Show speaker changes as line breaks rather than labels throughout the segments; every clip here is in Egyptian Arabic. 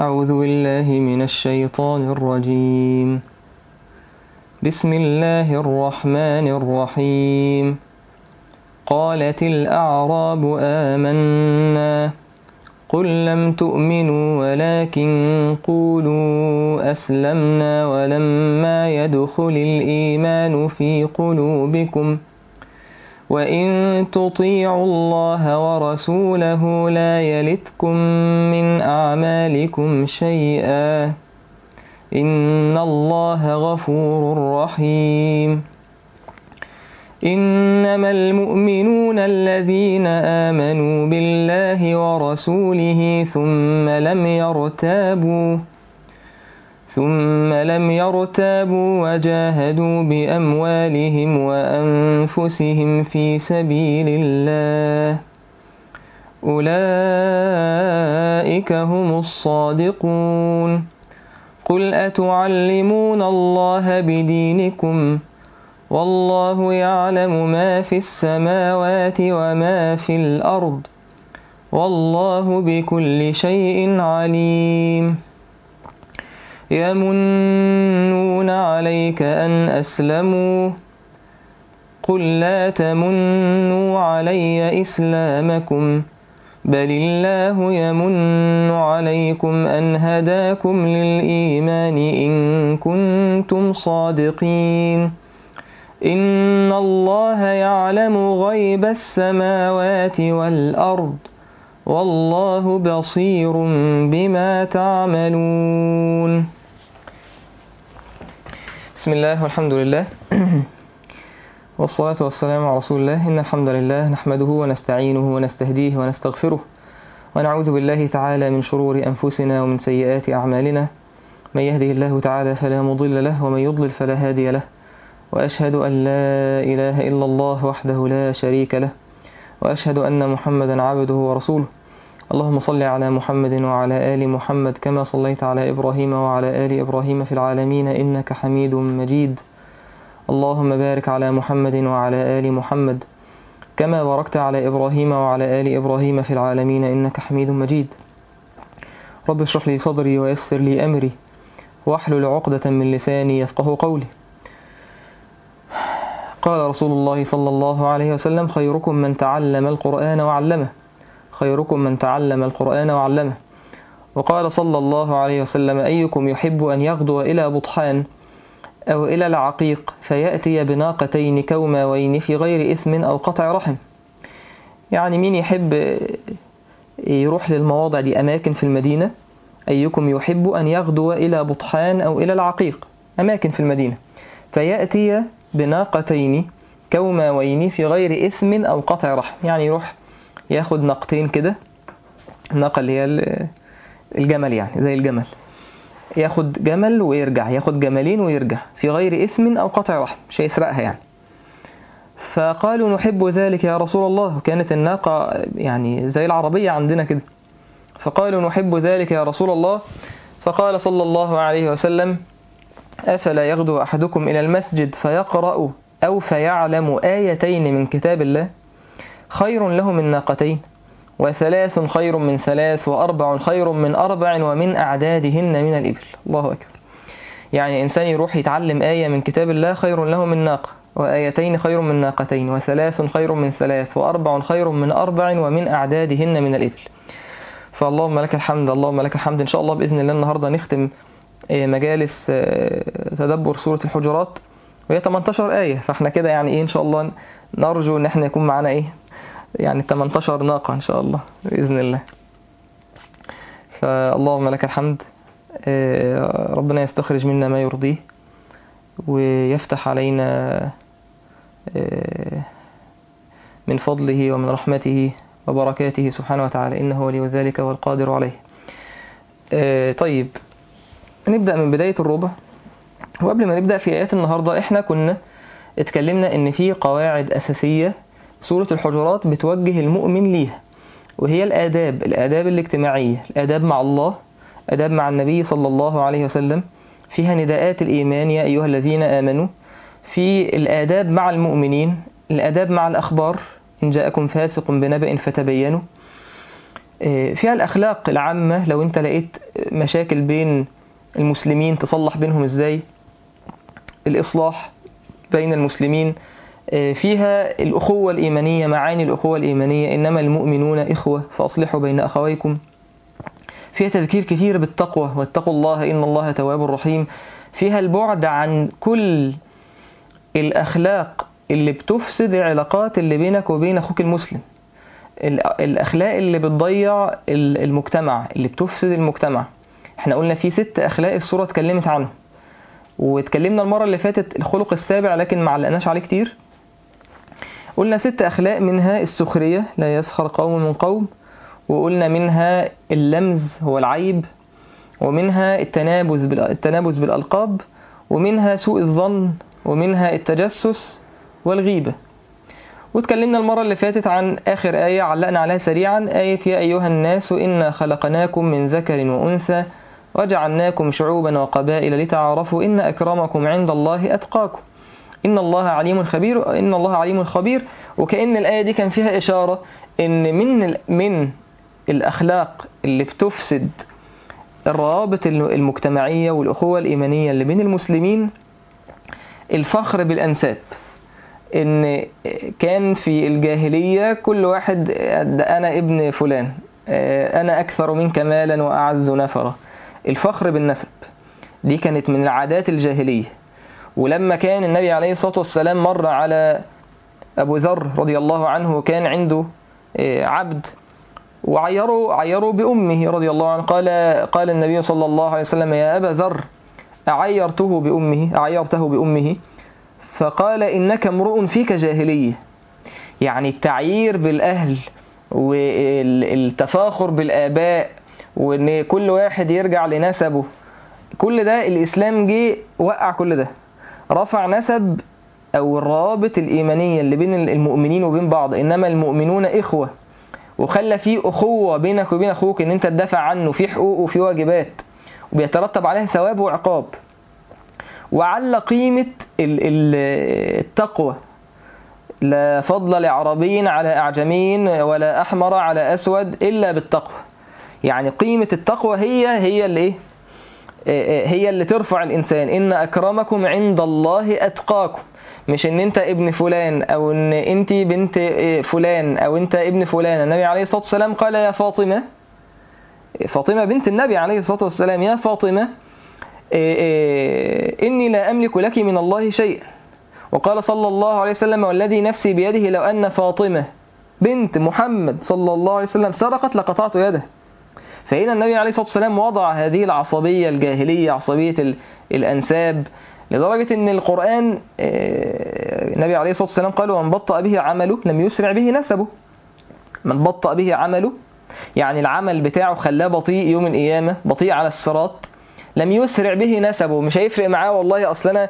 أعوذ بالله من الشيطان الرجيم بسم الله الرحمن الرحيم قالت الأعراب آمنا قل لم تؤمنوا ولكن قولوا أسلمنا ولما يدخل الإيمان في قلوبكم وإن تطيعوا الله ورسوله لا يلتكم من أعمالكم شيئا إن الله غفور رحيم إنما المؤمنون الذين آمنوا بالله ورسوله ثم لم يرتابوا ثم لم يرتابوا وجاهدوا بأموالهم وأنفسهم في سبيل الله أولئك هم الصادقون قل أتعلمون الله بدينكم والله يعلم ما في السماوات وما في الأرض والله بكل شيء عليم يمنون عليك أن أسلموا قل لا تمنوا علي إسلامكم بل الله يمن عليكم أن هداكم للإيمان إن كنتم صادقين إن الله يعلم غيب السماوات والأرض والله بصير بما تعملون بسم الله والحمد لله والصلاة والسلام على رسول الله إن الحمد لله نحمده ونستعينه ونستهديه ونستغفره ونعوذ بالله تعالى من شرور أنفسنا ومن سيئات أعمالنا من يهده الله تعالى فلا مضل له ومن يضلل فلا هادي له وأشهد أن لا إله إلا الله وحده لا شريك له وأشهد أن محمدا عبده ورسوله اللهم صل على محمد وعلى آل محمد كما صليت على إبراهيم وعلى آل إبراهيم في العالمين إنك حميد مجيد اللهم بارك على محمد وعلى آل محمد كما باركت على إبراهيم وعلى آل إبراهيم في العالمين إنك حميد مجيد رب اشرح لي صدري ويسر لي أمري واحلل عقدة من لساني يفقه قولي قال رسول الله صلى الله عليه وسلم خيركم من تعلم القرآن وعلمه خيركم من تعلم القرآن وعلمه وقال صلى الله عليه وسلم أيكم يحب أن يغدو إلى بطحان أو إلى العقيق فيأتي بناقتين كوماوين في غير إثم أو قطع رحم يعني مين يحب يروح للمواضع دي أماكن في المدينة أيكم يحب أن يغدو إلى بطحان أو إلى العقيق أماكن في المدينة فيأتي بناقتين كوماوين في غير إثم أو قطع رحم يعني يروح ياخد ناقتين كده الناقة اللي هي الجمل يعني زي الجمل ياخد جمل ويرجع ياخد جملين ويرجع في غير إثم أو قطع رحم مش هيسرقها يعني فقالوا نحب ذلك يا رسول الله وكانت الناقة يعني زي العربية عندنا كده فقالوا نحب ذلك يا رسول الله فقال صلى الله عليه وسلم أفلا يغدو أحدكم إلى المسجد فيقرأ أو فيعلم آيتين من كتاب الله خير له من ناقتين وثلاث خير من ثلاث وأربع خير من أربع ومن أعدادهن من الإبل الله أكبر يعني إنسان يروح يتعلم آية من كتاب الله خير له من ناقة وآيتين خير من ناقتين وثلاث خير من ثلاث وأربع خير من أربع ومن أعدادهن من الإبل فاللهم لك الحمد اللهم لك الحمد إن شاء الله بإذن الله النهاردة نختم مجالس تدبر سورة الحجرات وهي 18 آية فاحنا كده يعني إيه إن شاء الله نرجو إن احنا يكون معانا إيه يعني 18 ناقة إن شاء الله بإذن الله فاللهم لك الحمد ربنا يستخرج منا ما يرضيه ويفتح علينا من فضله ومن رحمته وبركاته سبحانه وتعالى إنه ولي ذلك والقادر عليه طيب نبدأ من بداية الربع وقبل ما نبدأ في آيات النهاردة إحنا كنا اتكلمنا إن في قواعد أساسية سورة الحجرات بتوجه المؤمن ليها وهي الآداب الآداب الاجتماعية الآداب مع الله آداب مع النبي صلى الله عليه وسلم فيها نداءات الإيمان يا أيها الذين آمنوا في الآداب مع المؤمنين الآداب مع الأخبار إن جاءكم فاسق بنبأ فتبينوا آه، فيها الأخلاق العامة لو أنت لقيت مشاكل بين المسلمين تصلح بينهم إزاي الإصلاح بين المسلمين آه، فيها الأخوة الإيمانية معاني الأخوة الإيمانية إنما المؤمنون إخوة فأصلحوا بين أخويكم فيها تذكير كثير بالتقوى واتقوا الله إن الله تواب رحيم فيها البعد عن كل الأخلاق اللي بتفسد العلاقات اللي بينك وبين أخوك المسلم ال- الأخلاق اللي بتضيع ال- المجتمع اللي بتفسد المجتمع احنا قلنا في ست أخلاق السورة اتكلمت عنهم واتكلمنا المرة اللي فاتت الخلق السابع لكن ما علقناش عليه كتير قلنا ست أخلاق منها السخرية لا يسخر قوم من قوم وقلنا منها اللمز هو العيب ومنها التنابز بال- التنابز بالألقاب ومنها سوء الظن ومنها التجسس والغيبة واتكلمنا المرة اللي فاتت عن آخر آية علقنا عليها سريعا آية يا أيها الناس إنا خلقناكم من ذكر وأنثى وجعلناكم شعوبا وقبائل لتعارفوا إن أكرمكم عند الله أتقاكم إن الله عليم خبير إن الله عليم خبير وكأن الآية دي كان فيها إشارة إن من ال- من الأخلاق اللي بتفسد الروابط المجتمعية والأخوة الإيمانية اللي بين المسلمين الفخر بالأنساب إن كان في الجاهلية كل واحد ده أنا ابن فلان أنا أكثر منك مالا وأعز نفرا الفخر بالنسب دي كانت من العادات الجاهلية ولما كان النبي عليه الصلاة والسلام مر على أبو ذر رضي الله عنه وكان عنده عبد وعيروا عيروا بأمه رضي الله عنه قال قال النبي صلى الله عليه وسلم يا أبا ذر أعيرته بأمه أعيرته بأمه فقال إنك امرؤ فيك جاهلية يعني التعيير بالأهل والتفاخر بالآباء وإن كل واحد يرجع لنسبه كل ده الإسلام جه وقع كل ده رفع نسب أو الروابط الإيمانية اللي بين المؤمنين وبين بعض إنما المؤمنون إخوة وخلى في أخوة بينك وبين أخوك إن أنت تدافع عنه في حقوق وفي واجبات وبيترتب عليها ثواب وعقاب وعلى قيمة التقوى لا فضل لعربي على أعجمي ولا أحمر على أسود إلا بالتقوى يعني قيمة التقوى هي هي اللي إيه؟ هي اللي ترفع الإنسان إن أكرمكم عند الله أتقاكم مش ان انت ابن فلان او ان انت بنت فلان او انت ابن فلان النبي عليه الصلاة والسلام قال يا فاطمة فاطمة بنت النبي عليه الصلاة والسلام يا فاطمة إني لا أملك لك من الله شيئا وقال صلى الله عليه وسلم والذي نفسي بيده لو أن فاطمة بنت محمد صلى الله عليه وسلم سرقت لقطعت يده فهنا النبي عليه الصلاة والسلام وضع هذه العصبية الجاهلية عصبية الأنساب لدرجة أن القرآن النبي عليه الصلاة والسلام قال ومن بطأ به عمله لم يسرع به نسبه من بطأ به عمله يعني العمل بتاعه خلاه بطيء يوم القيامة بطيء على الصراط لم يسرع به نسبه مش هيفرق معاه والله اصل انا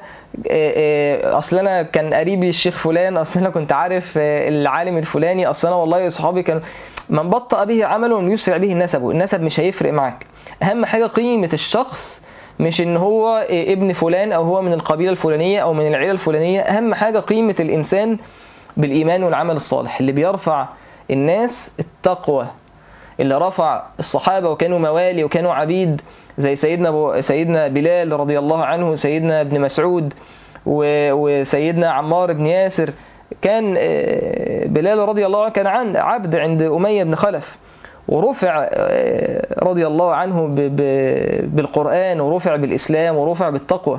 اصل انا كان قريبي الشيخ فلان اصل انا كنت عارف العالم الفلاني اصل انا والله اصحابي كانوا من بطأ به عمله لم يسرع به نسبه النسب مش هيفرق معاك اهم حاجة قيمة الشخص مش ان هو ابن فلان او هو من القبيلة الفلانية او من العيلة الفلانية اهم حاجة قيمة الانسان بالايمان والعمل الصالح اللي بيرفع الناس التقوى اللي رفع الصحابة وكانوا موالي وكانوا عبيد زي سيدنا بو سيدنا بلال رضي الله عنه سيدنا ابن مسعود وسيدنا عمار بن ياسر كان بلال رضي الله عنه كان عن عبد عند أمية بن خلف ورفع رضي الله عنه بالقرآن ورفع بالإسلام ورفع بالتقوى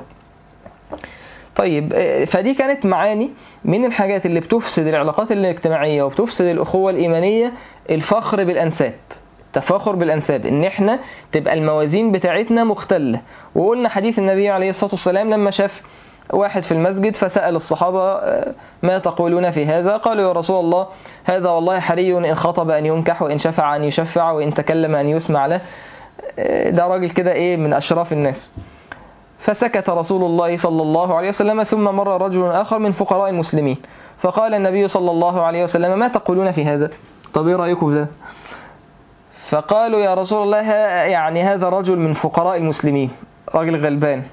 طيب فدي كانت معاني من الحاجات اللي بتفسد العلاقات الاجتماعية وبتفسد الأخوة الإيمانية الفخر بالأنساب التفاخر بالأنساب إن إحنا تبقى الموازين بتاعتنا مختلة وقلنا حديث النبي عليه الصلاة والسلام لما شاف واحد في المسجد فسأل الصحابة ما تقولون في هذا قالوا يا رسول الله هذا والله حري إن خطب أن ينكح وإن شفع أن يشفع وإن تكلم أن يسمع له ده راجل كده إيه من أشراف الناس فسكت رسول الله صلى الله عليه وسلم ثم مر رجل آخر من فقراء المسلمين فقال النبي صلى الله عليه وسلم ما تقولون في هذا طب ايه رأيكم في ده فقالوا يا رسول الله يعني هذا رجل من فقراء المسلمين راجل غلبان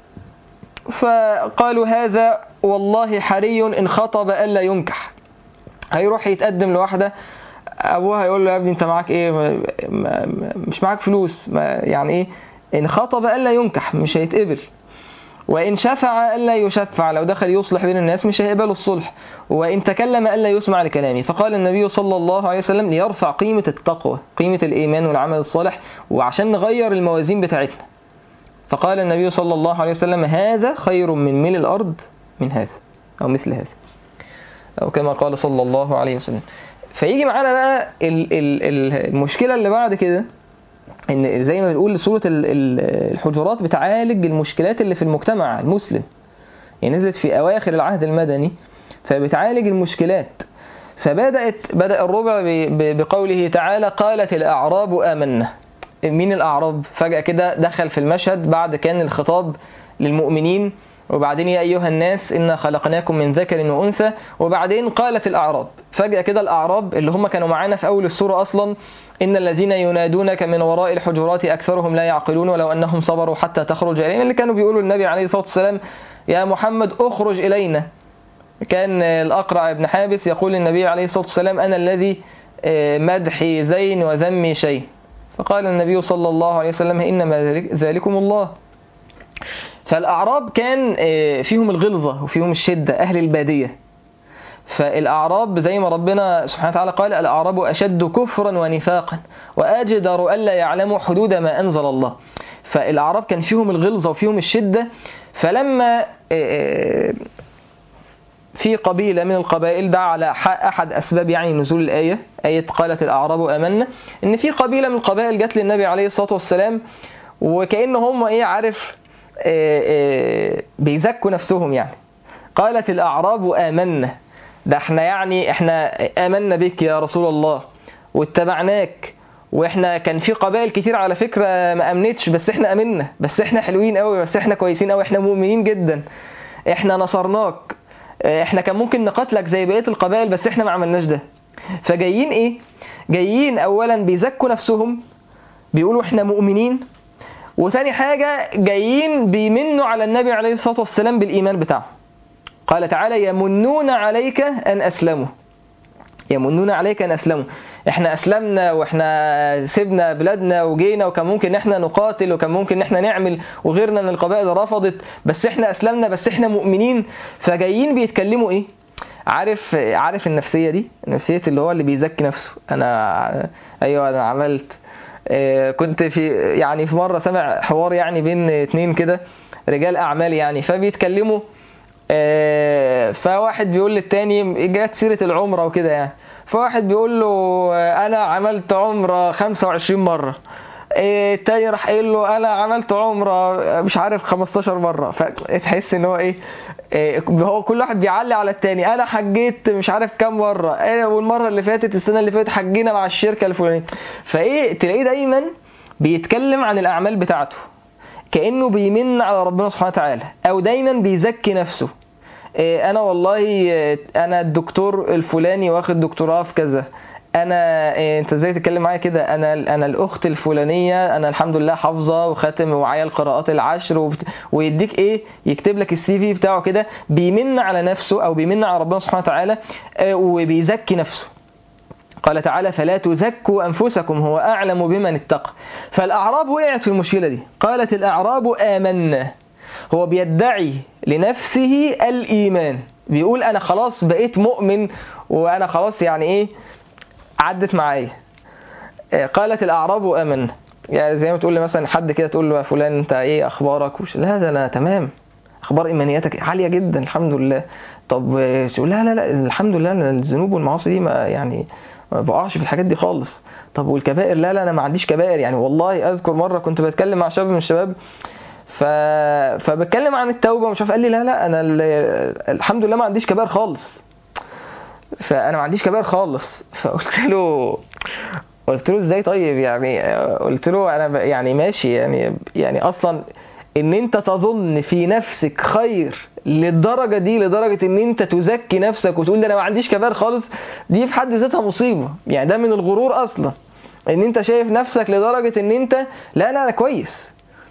فقالوا هذا والله حري إن خطب ألا ينكح هيروح يتقدم لواحدة ابوها يقول له يا ابني انت معاك ايه ما- ما- ما- مش معاك فلوس ما يعني ايه ان خطب الا ينكح مش هيتقبل وإن شفع ألا يشفع لو دخل يصلح بين الناس مش هيقبل الصلح وإن تكلم ألا يسمع لكلامه فقال النبي صلى الله عليه وسلم ليرفع قيمة التقوى قيمة الإيمان والعمل الصالح وعشان نغير الموازين بتاعتنا فقال النبي صلى الله عليه وسلم هذا خير من ملء الأرض من هذا أو مثل هذا أو كما قال صلى الله عليه وسلم فيجي معانا بقى ال- ال- ال- المشكلة اللي بعد كده ان زي ما بنقول سوره ال- ال- الحجرات بتعالج المشكلات اللي في المجتمع المسلم يعني نزلت في اواخر العهد المدني فبتعالج المشكلات فبدات بدا الربع ب- ب- بقوله تعالى قالت الاعراب امنا مين الاعراب فجاه كده دخل في المشهد بعد كان الخطاب للمؤمنين وبعدين يا ايها الناس انا خلقناكم من ذكر وانثى وبعدين قالت الاعراب فجاه كده الاعراب اللي هم كانوا معانا في اول السوره اصلا إن الذين ينادونك من وراء الحجرات أكثرهم لا يعقلون ولو أنهم صبروا حتى تخرج إلينا اللي كانوا بيقولوا النبي عليه الصلاة والسلام يا محمد أخرج إلينا كان الأقرع بن حابس يقول للنبي عليه الصلاة والسلام أنا الذي آه، مدحي زين وذمي شيء فقال النبي صلى الله عليه وسلم إنما ذلك- ذلكم الله فالأعراب كان آه، فيهم الغلظة وفيهم الشدة أهل البادية فالأعراب زي ما ربنا سبحانه وتعالى قال الأعراب أشد كفرا ونفاقا وأجدر ألا يعلموا حدود ما أنزل الله فالأعراب كان فيهم الغلظة وفيهم الشدة فلما آه، في قبيلة من القبائل ده على ح- أحد أسباب يعني نزول الآية آية قالت الأعراب آمنا إن في قبيلة من القبائل جت للنبي عليه الصلاة والسلام وكأن هم إيه عارف آه، آه، بيزكوا نفسهم يعني قالت الأعراب آمنا ده احنا يعني احنا آمنا بك يا رسول الله واتبعناك واحنا كان في قبائل كتير على فكرة ما امنتش بس احنا امنا بس احنا حلوين قوي بس احنا كويسين قوي احنا مؤمنين جدا احنا نصرناك اه، احنا كان ممكن نقاتلك زي بقية القبائل بس احنا ما عملناش ده فجايين ايه جايين اولا بيزكوا نفسهم بيقولوا احنا مؤمنين وثاني حاجة جايين بيمنوا على النبي عليه الصلاة والسلام بالإيمان بتاعه قال تعالى يمنون عليك أن أسلموا يمنون عليك أن أسلموا احنا أسلمنا واحنا سيبنا بلادنا وجينا وكان ممكن احنا نقاتل وكان ممكن احنا نعمل وغيرنا من القبائل رفضت بس احنا أسلمنا بس احنا مؤمنين فجايين بيتكلموا ايه عارف عارف النفسية دي نفسية اللي هو اللي بيزكي نفسه انا ايوه انا عملت آه، كنت في يعني في مرة سمع حوار يعني بين اتنين كده رجال اعمال يعني فبيتكلموا آه، فواحد بيقول للتاني جت سيرة العمرة وكده يعني فواحد بيقول له آه، انا عملت عمرة 25 مرة آه، التاني راح قايل له انا عملت عمرة آه، مش عارف 15 مرة فتحس ان هو ايه آه، هو كل واحد بيعلي على التاني انا حجيت مش عارف كام مرة انا والمرة اللي فاتت السنة اللي فاتت حجينا مع الشركة الفلانية فايه تلاقيه دايما بيتكلم عن الاعمال بتاعته كانه بيمن على ربنا سبحانه وتعالى او دايما بيزكي نفسه إيه، انا والله إيه، انا الدكتور الفلاني واخد دكتوراه في كذا انا إيه، انت ازاي تتكلم معايا كده انا انا الاخت الفلانيه انا الحمد لله حافظه وخاتم ومعايا القراءات العشر وبت... ويديك ايه يكتب لك السي في بتاعه كده بيمن على نفسه او بيمن على ربنا سبحانه وتعالى آه، وبيزكي نفسه قال تعالى فلا تزكوا أنفسكم هو أعلم بمن اتقى فالأعراب وقعت في المشكلة دي قالت الأعراب آمنا هو بيدعي لنفسه الإيمان بيقول أنا خلاص بقيت مؤمن وأنا خلاص يعني إيه عدت معايا آه، قالت الأعراب آمنا يعني زي ما تقول لي مثلا حد كده تقول له يا فلان أنت إيه أخبارك وش لا ده أنا تمام اخبار ايمانياتك عاليه جدا الحمد لله طب آه، لا لا لا الحمد لله أنا الذنوب والمعاصي دي ما يعني ما بقعش في الحاجات دي خالص طب والكبائر لا لا انا ما عنديش كبائر يعني والله اذكر مره كنت بتكلم مع شاب من الشباب ف... فبتكلم عن التوبه ومش عارف قال لي لا لا انا ال... الحمد لله ما عنديش كبائر خالص فانا ما عنديش كبائر خالص فقلت له قلت له ازاي طيب يعني قلت له انا ب- يعني ماشي يعني يعني اصلا ان انت تظن في نفسك خير للدرجه دي لدرجه ان انت تزكي نفسك وتقول ده انا ما عنديش كبائر خالص دي في حد ذاتها مصيبه يعني ده من الغرور اصلا ان انت شايف نفسك لدرجه ان انت لا لا انا كويس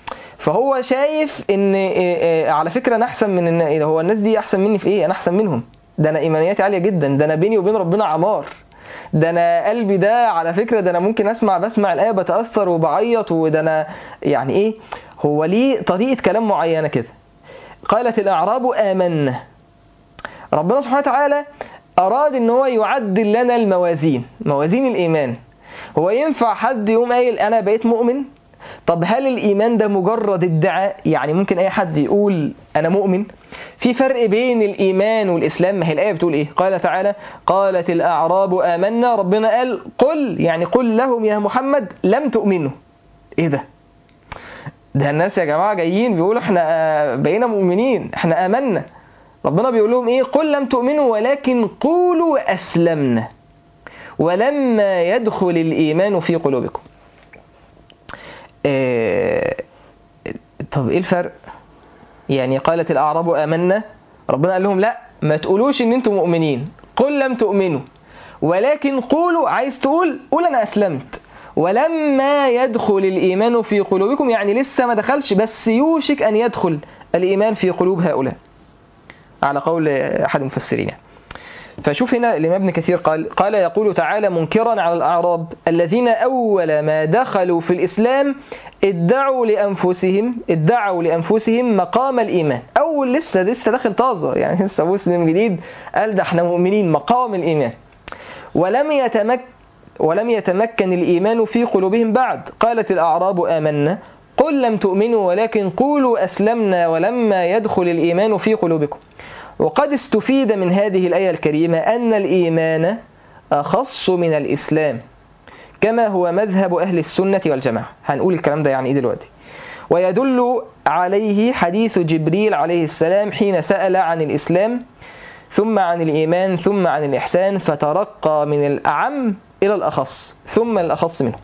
فهو شايف ان إيه إيه على فكره انا احسن من ان إيه هو الناس دي احسن مني في ايه انا احسن منهم ده انا ايمانياتي عاليه جدا ده انا بيني وبين ربنا عمار ده انا قلبي ده على فكره ده انا ممكن اسمع بسمع الايه بتاثر وبعيط وده انا يعني ايه هو ليه طريقه كلام معينه كده قالت الاعراب امنا ربنا سبحانه وتعالى اراد ان هو يعدل لنا الموازين موازين الايمان هو ينفع حد يقوم قايل انا بقيت مؤمن طب هل الايمان ده مجرد ادعاء يعني ممكن اي حد يقول انا مؤمن في فرق بين الايمان والاسلام ما هي الايه بتقول ايه قال تعالى قالت الاعراب امنا ربنا قال قل يعني قل لهم يا محمد لم تؤمنوا ايه ده ده الناس يا جماعه جايين بيقولوا احنا آه، بقينا مؤمنين احنا امنا ربنا بيقول لهم ايه قل لم تؤمنوا ولكن قولوا اسلمنا ولما يدخل الايمان في قلوبكم آه، طب ايه الفرق يعني قالت الاعراب امنا ربنا قال لهم لا ما تقولوش ان انتم مؤمنين قل لم تؤمنوا ولكن قولوا عايز تقول قول انا اسلمت ولما يدخل الايمان في قلوبكم يعني لسه ما دخلش بس يوشك ان يدخل الايمان في قلوب هؤلاء على قول احد المفسرين يعني. فشوف هنا الإمام ابن كثير قال قال يقول تعالى منكرا على الأعراب الذين أول ما دخلوا في الإسلام ادعوا لأنفسهم ادعوا لأنفسهم مقام الإيمان أول لسه لسه داخل طازة يعني لسه مسلم جديد قال ده احنا مؤمنين مقام الإيمان ولم يتمك ولم يتمكن الإيمان في قلوبهم بعد قالت الأعراب آمنا قل لم تؤمنوا ولكن قولوا أسلمنا ولما يدخل الإيمان في قلوبكم وقد استفيد من هذه الآية الكريمة أن الإيمان أخص من الإسلام كما هو مذهب أهل السنة والجماعة هنقول الكلام ده يعني إيه دلوقتي ويدل عليه حديث جبريل عليه السلام حين سأل عن الإسلام ثم عن الإيمان ثم عن الإحسان فترقى من الأعم إلى الأخص ثم الأخص منه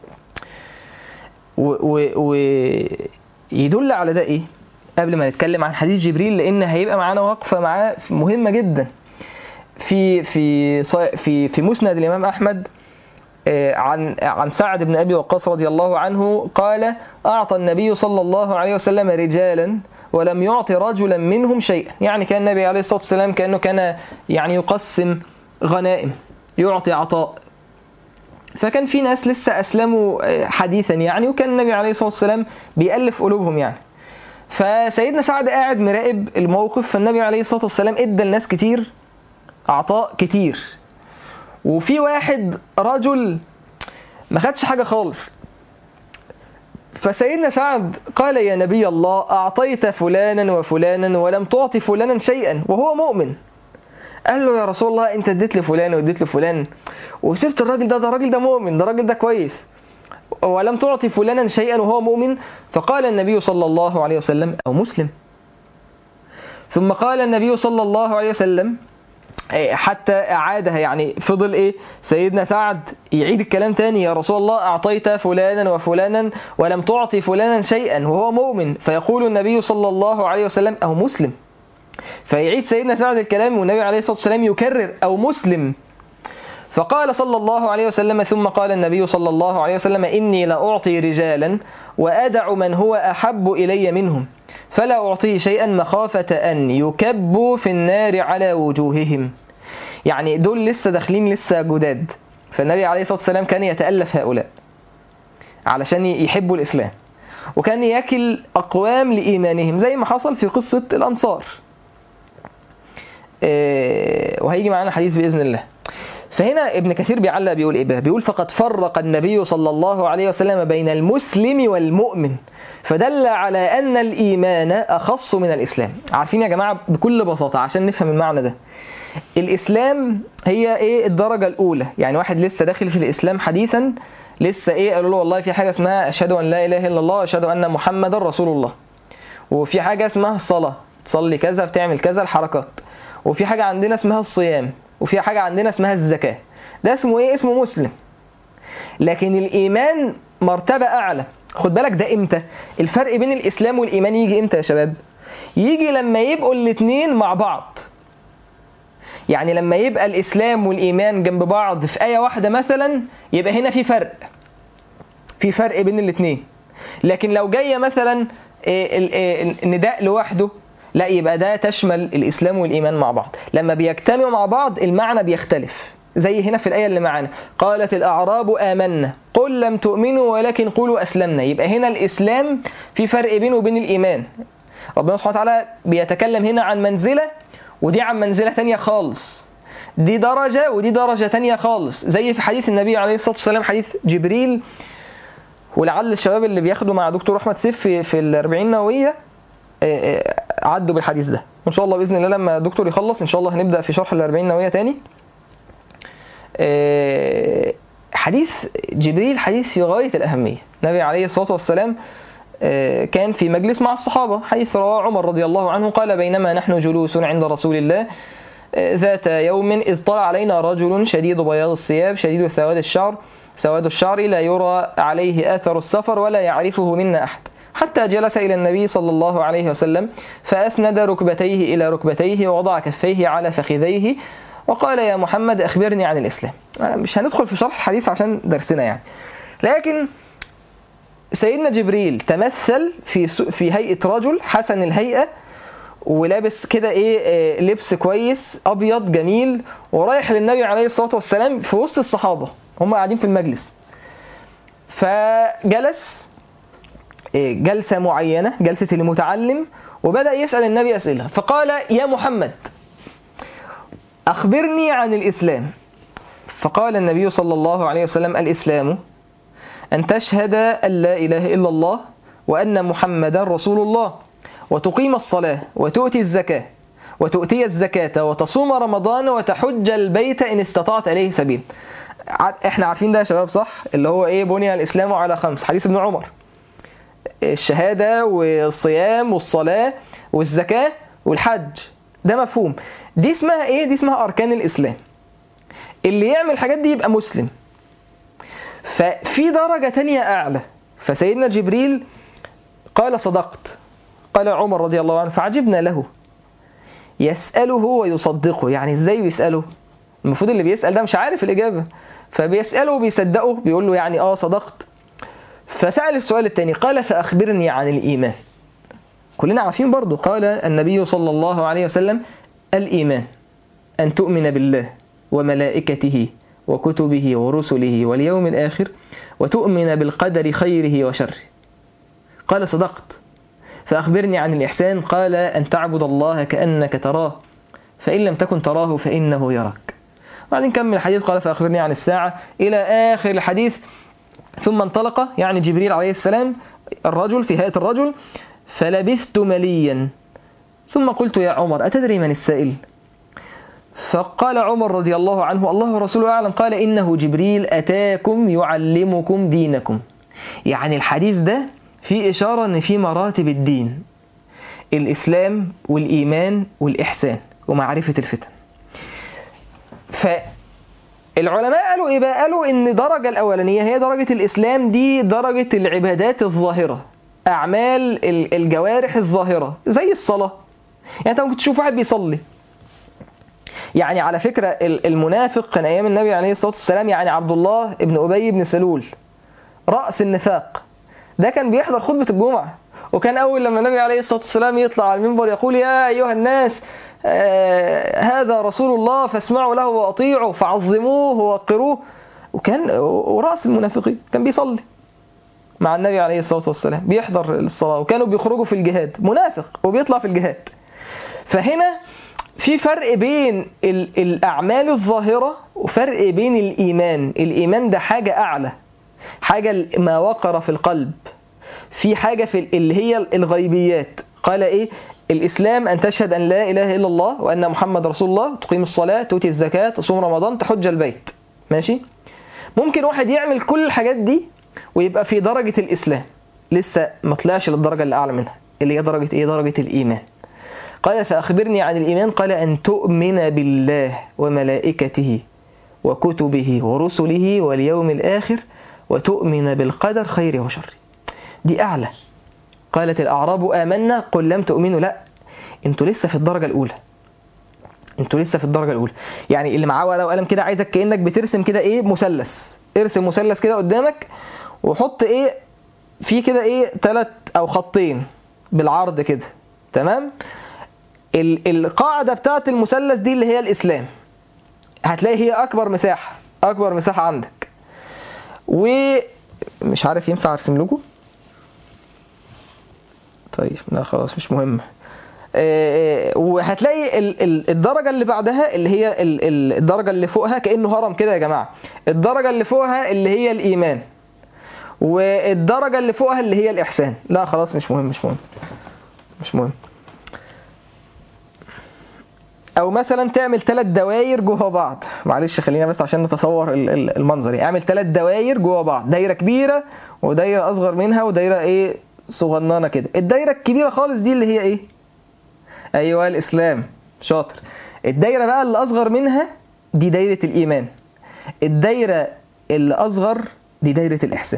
ويدل على ده إيه قبل ما نتكلم عن حديث جبريل لان هيبقى معانا وقفه معاه مهمه جدا في في في في مسند الامام احمد عن عن سعد بن ابي وقاص رضي الله عنه قال اعطى النبي صلى الله عليه وسلم رجالا ولم يعطي رجلا منهم شيئا يعني كان النبي عليه الصلاه والسلام كانه كان يعني يقسم غنائم يعطي عطاء فكان في ناس لسه اسلموا حديثا يعني وكان النبي عليه الصلاه والسلام بيألف قلوبهم يعني فسيدنا سعد قاعد مراقب الموقف فالنبي عليه الصلاه والسلام ادى الناس كتير عطاء كتير وفي واحد رجل ما خدش حاجه خالص فسيدنا سعد قال يا نبي الله اعطيت فلانا وفلانا ولم تعطي فلانا شيئا وهو مؤمن قال له يا رسول الله انت اديت لفلان واديت لفلان وسبت الراجل ده ده الراجل ده مؤمن ده الراجل ده كويس ولم تعطي فلانا شيئا وهو مؤمن فقال النبي صلى الله عليه وسلم أو مسلم ثم قال النبي صلى الله عليه وسلم حتى أعادها يعني فضل إيه سيدنا سعد يعيد الكلام تاني يا رسول الله أعطيت فلانا وفلانا ولم تعطي فلانا شيئا وهو مؤمن فيقول النبي صلى الله عليه وسلم أو مسلم فيعيد سيدنا سعد الكلام والنبي عليه الصلاة والسلام يكرر أو مسلم فقال صلى الله عليه وسلم ثم قال النبي صلى الله عليه وسلم إني لأعطي رجالا وأدع من هو أحب إلي منهم فلا أعطيه شيئا مخافة أن يكبوا في النار على وجوههم يعني دول لسه داخلين لسه جداد فالنبي عليه الصلاة والسلام كان يتألف هؤلاء علشان يحبوا الإسلام وكان يكل أقوام لإيمانهم زي ما حصل في قصة الأنصار وهيجي معانا حديث بإذن الله فهنا ابن كثير بيعلق بيقول ايه بيقول فقد فرق النبي صلى الله عليه وسلم بين المسلم والمؤمن فدل على ان الايمان اخص من الاسلام عارفين يا جماعه بكل بساطه عشان نفهم المعنى ده الاسلام هي ايه الدرجه الاولى يعني واحد لسه داخل في الاسلام حديثا لسه ايه قالوا له والله في حاجه اسمها اشهد ان لا اله الا الله واشهد ان محمدا رسول الله وفي حاجه اسمها الصلاه تصلي كذا بتعمل كذا الحركات وفي حاجه عندنا اسمها الصيام وفي حاجة عندنا اسمها الزكاة ده اسمه ايه اسمه مسلم لكن الإيمان مرتبة أعلى خد بالك ده امتى الفرق بين الإسلام والإيمان يجي امتى يا شباب يجي لما يبقوا الاتنين مع بعض يعني لما يبقى الإسلام والإيمان جنب بعض في آية واحدة مثلا يبقى هنا في فرق في فرق بين الاتنين لكن لو جاية مثلا النداء لوحده لا يبقى ده تشمل الإسلام والإيمان مع بعض لما بيجتمعوا مع بعض المعنى بيختلف زي هنا في الآية اللي معانا قالت الأعراب آمنا قل لم تؤمنوا ولكن قولوا أسلمنا يبقى هنا الإسلام في فرق بينه وبين الإيمان ربنا سبحانه وتعالى بيتكلم هنا عن منزلة ودي عن منزلة تانية خالص دي درجة ودي درجة تانية خالص زي في حديث النبي عليه الصلاة والسلام حديث جبريل ولعل الشباب اللي بياخدوا مع دكتور أحمد سيف في, في الأربعين نووية آه، آه، عدوا بالحديث ده وإن شاء الله بإذن الله لما الدكتور يخلص إن شاء الله هنبدأ في شرح الأربعين نووية تاني آه، حديث جبريل حديث في غاية الأهمية النبي عليه الصلاة والسلام آه، كان في مجلس مع الصحابة حيث رواه عمر رضي الله عنه قال بينما نحن جلوس عند رسول الله آه، ذات يوم إذ طلع علينا رجل شديد بياض الثياب شديد سواد الشعر سواد الشعر لا يرى عليه أثر السفر ولا يعرفه منا أحد حتى جلس إلى النبي صلى الله عليه وسلم فأسند ركبتيه إلى ركبتيه ووضع كفيه على فخذيه وقال يا محمد أخبرني عن الإسلام مش هندخل في شرح الحديث عشان درسنا يعني لكن سيدنا جبريل تمثل في في هيئة رجل حسن الهيئة ولابس كده ايه آه، لبس كويس ابيض جميل ورايح للنبي عليه الصلاه والسلام في وسط الصحابه هم قاعدين في المجلس فجلس آه، جلسه معينه جلسه المتعلم وبدا يسال النبي اسئله فقال يا محمد اخبرني عن الاسلام فقال النبي صلى الله عليه وسلم الاسلام أن تشهد أن لا إله إلا الله وأن محمدا رسول الله وتقيم الصلاة وتؤتي الزكاة وتؤتي الزكاة وتصوم رمضان وتحج البيت إن استطعت إليه سبيل ع- احنا عارفين ده يا شباب صح اللي هو ايه بني الإسلام على خمس حديث ابن عمر الشهادة والصيام والصلاة والزكاة والحج ده مفهوم دي اسمها ايه دي اسمها أركان الإسلام اللي يعمل الحاجات دي يبقى مسلم ففي درجة تانية أعلى فسيدنا جبريل قال صدقت قال عمر رضي الله عنه فعجبنا له يسأله ويصدقه يعني ازاي بيسأله المفروض اللي بيسأل ده مش عارف الإجابة فبيسأله وبيصدقه بيقول له يعني اه صدقت فسأل السؤال الثاني قال فأخبرني عن الإيمان كلنا عارفين برضو قال النبي صلى الله عليه وسلم الإيمان أن تؤمن بالله وملائكته وكتبه ورسله واليوم الآخر وتؤمن بالقدر خيره وشره قال صدقت فأخبرني عن الإحسان قال أن تعبد الله كأنك تراه فإن لم تكن تراه فإنه يراك بعدين كمل الحديث قال فأخبرني عن الساعة إلى آخر الحديث ثم انطلق يعني جبريل عليه السلام الرجل في هيئة الرجل فلبثت مليا ثم قلت يا عمر أتدري من السائل فقال عمر رضي الله عنه الله ورسوله أعلم قال إنه جبريل أتاكم يعلمكم دينكم يعني الحديث ده فيه إشارة أن في مراتب الدين الإسلام والإيمان والإحسان ومعرفة الفتن فالعلماء قالوا إيه بقى قالوا إن الدرجة الأولانية هي درجة الإسلام دي درجة العبادات الظاهرة أعمال ال- الجوارح الظاهرة زي الصلاة يعني أنت ممكن تشوف واحد بيصلي يعني على فكرة ال- المنافق كان أيام النبي عليه الصلاة والسلام يعني عبد الله ابن أبي بن سلول رأس النفاق ده كان بيحضر خطبة الجمعة وكان أول لما النبي عليه الصلاة والسلام يطلع على المنبر يقول يا أيها الناس آه هذا رسول الله فاسمعوا له وأطيعوا فعظموه ووقروه وكان ورأس المنافقين كان بيصلي مع النبي عليه الصلاة والسلام بيحضر الصلاة وكانوا بيخرجوا في الجهاد منافق وبيطلع في الجهاد فهنا في فرق بين ال- الأعمال الظاهرة وفرق بين الإيمان الإيمان ده حاجة أعلى حاجة ما وقر في القلب في حاجة في ال- اللي هي الغيبيات قال إيه الإسلام أن تشهد أن لا إله إلا الله وأن محمد رسول الله تقيم الصلاة تؤتي الزكاة تصوم رمضان تحج البيت ماشي ممكن واحد يعمل كل الحاجات دي ويبقى في درجة الإسلام لسه ما طلعش للدرجة اللي أعلى منها اللي هي درجة إيه درجة الإيمان قال فأخبرني عن الإيمان قال أن تؤمن بالله وملائكته وكتبه ورسله واليوم الآخر وتؤمن بالقدر خيره وشره دي أعلى قالت الأعراب آمنا قل لم تؤمنوا لا انتوا لسه في الدرجة الأولى انتوا لسه في الدرجة الأولى يعني اللي معاه ورقة وقلم كده عايزك كأنك بترسم كده إيه مثلث ارسم مثلث كده قدامك وحط إيه في كده إيه ثلاث أو خطين بالعرض كده تمام ال- القاعدة بتاعت المثلث دي اللي هي الإسلام هتلاقي هي اكبر مساحه اكبر مساحه عندك ومش عارف ينفع ارسم لكم طيب لا خلاص مش مهم آه، آه، وهتلاقي ال- ال- الدرجة اللي بعدها اللي هي ال- ال- الدرجة اللي فوقها كأنه هرم كده يا جماعة الدرجة اللي فوقها اللي هي الإيمان والدرجة اللي فوقها اللي هي الإحسان لا خلاص مش مهم مش مهم مش مهم او مثلا تعمل ثلاث دواير جوه بعض معلش خلينا بس عشان نتصور ال- ال- المنظر يعني اعمل ثلاث دواير جوه بعض دايره كبيره ودايره اصغر منها ودايره ايه صغننه كده الدايره الكبيره خالص دي اللي هي ايه ايوه الاسلام شاطر الدايره بقى اللي اصغر منها دي دايره الايمان الدايره اللي اصغر دي دايره الاحسان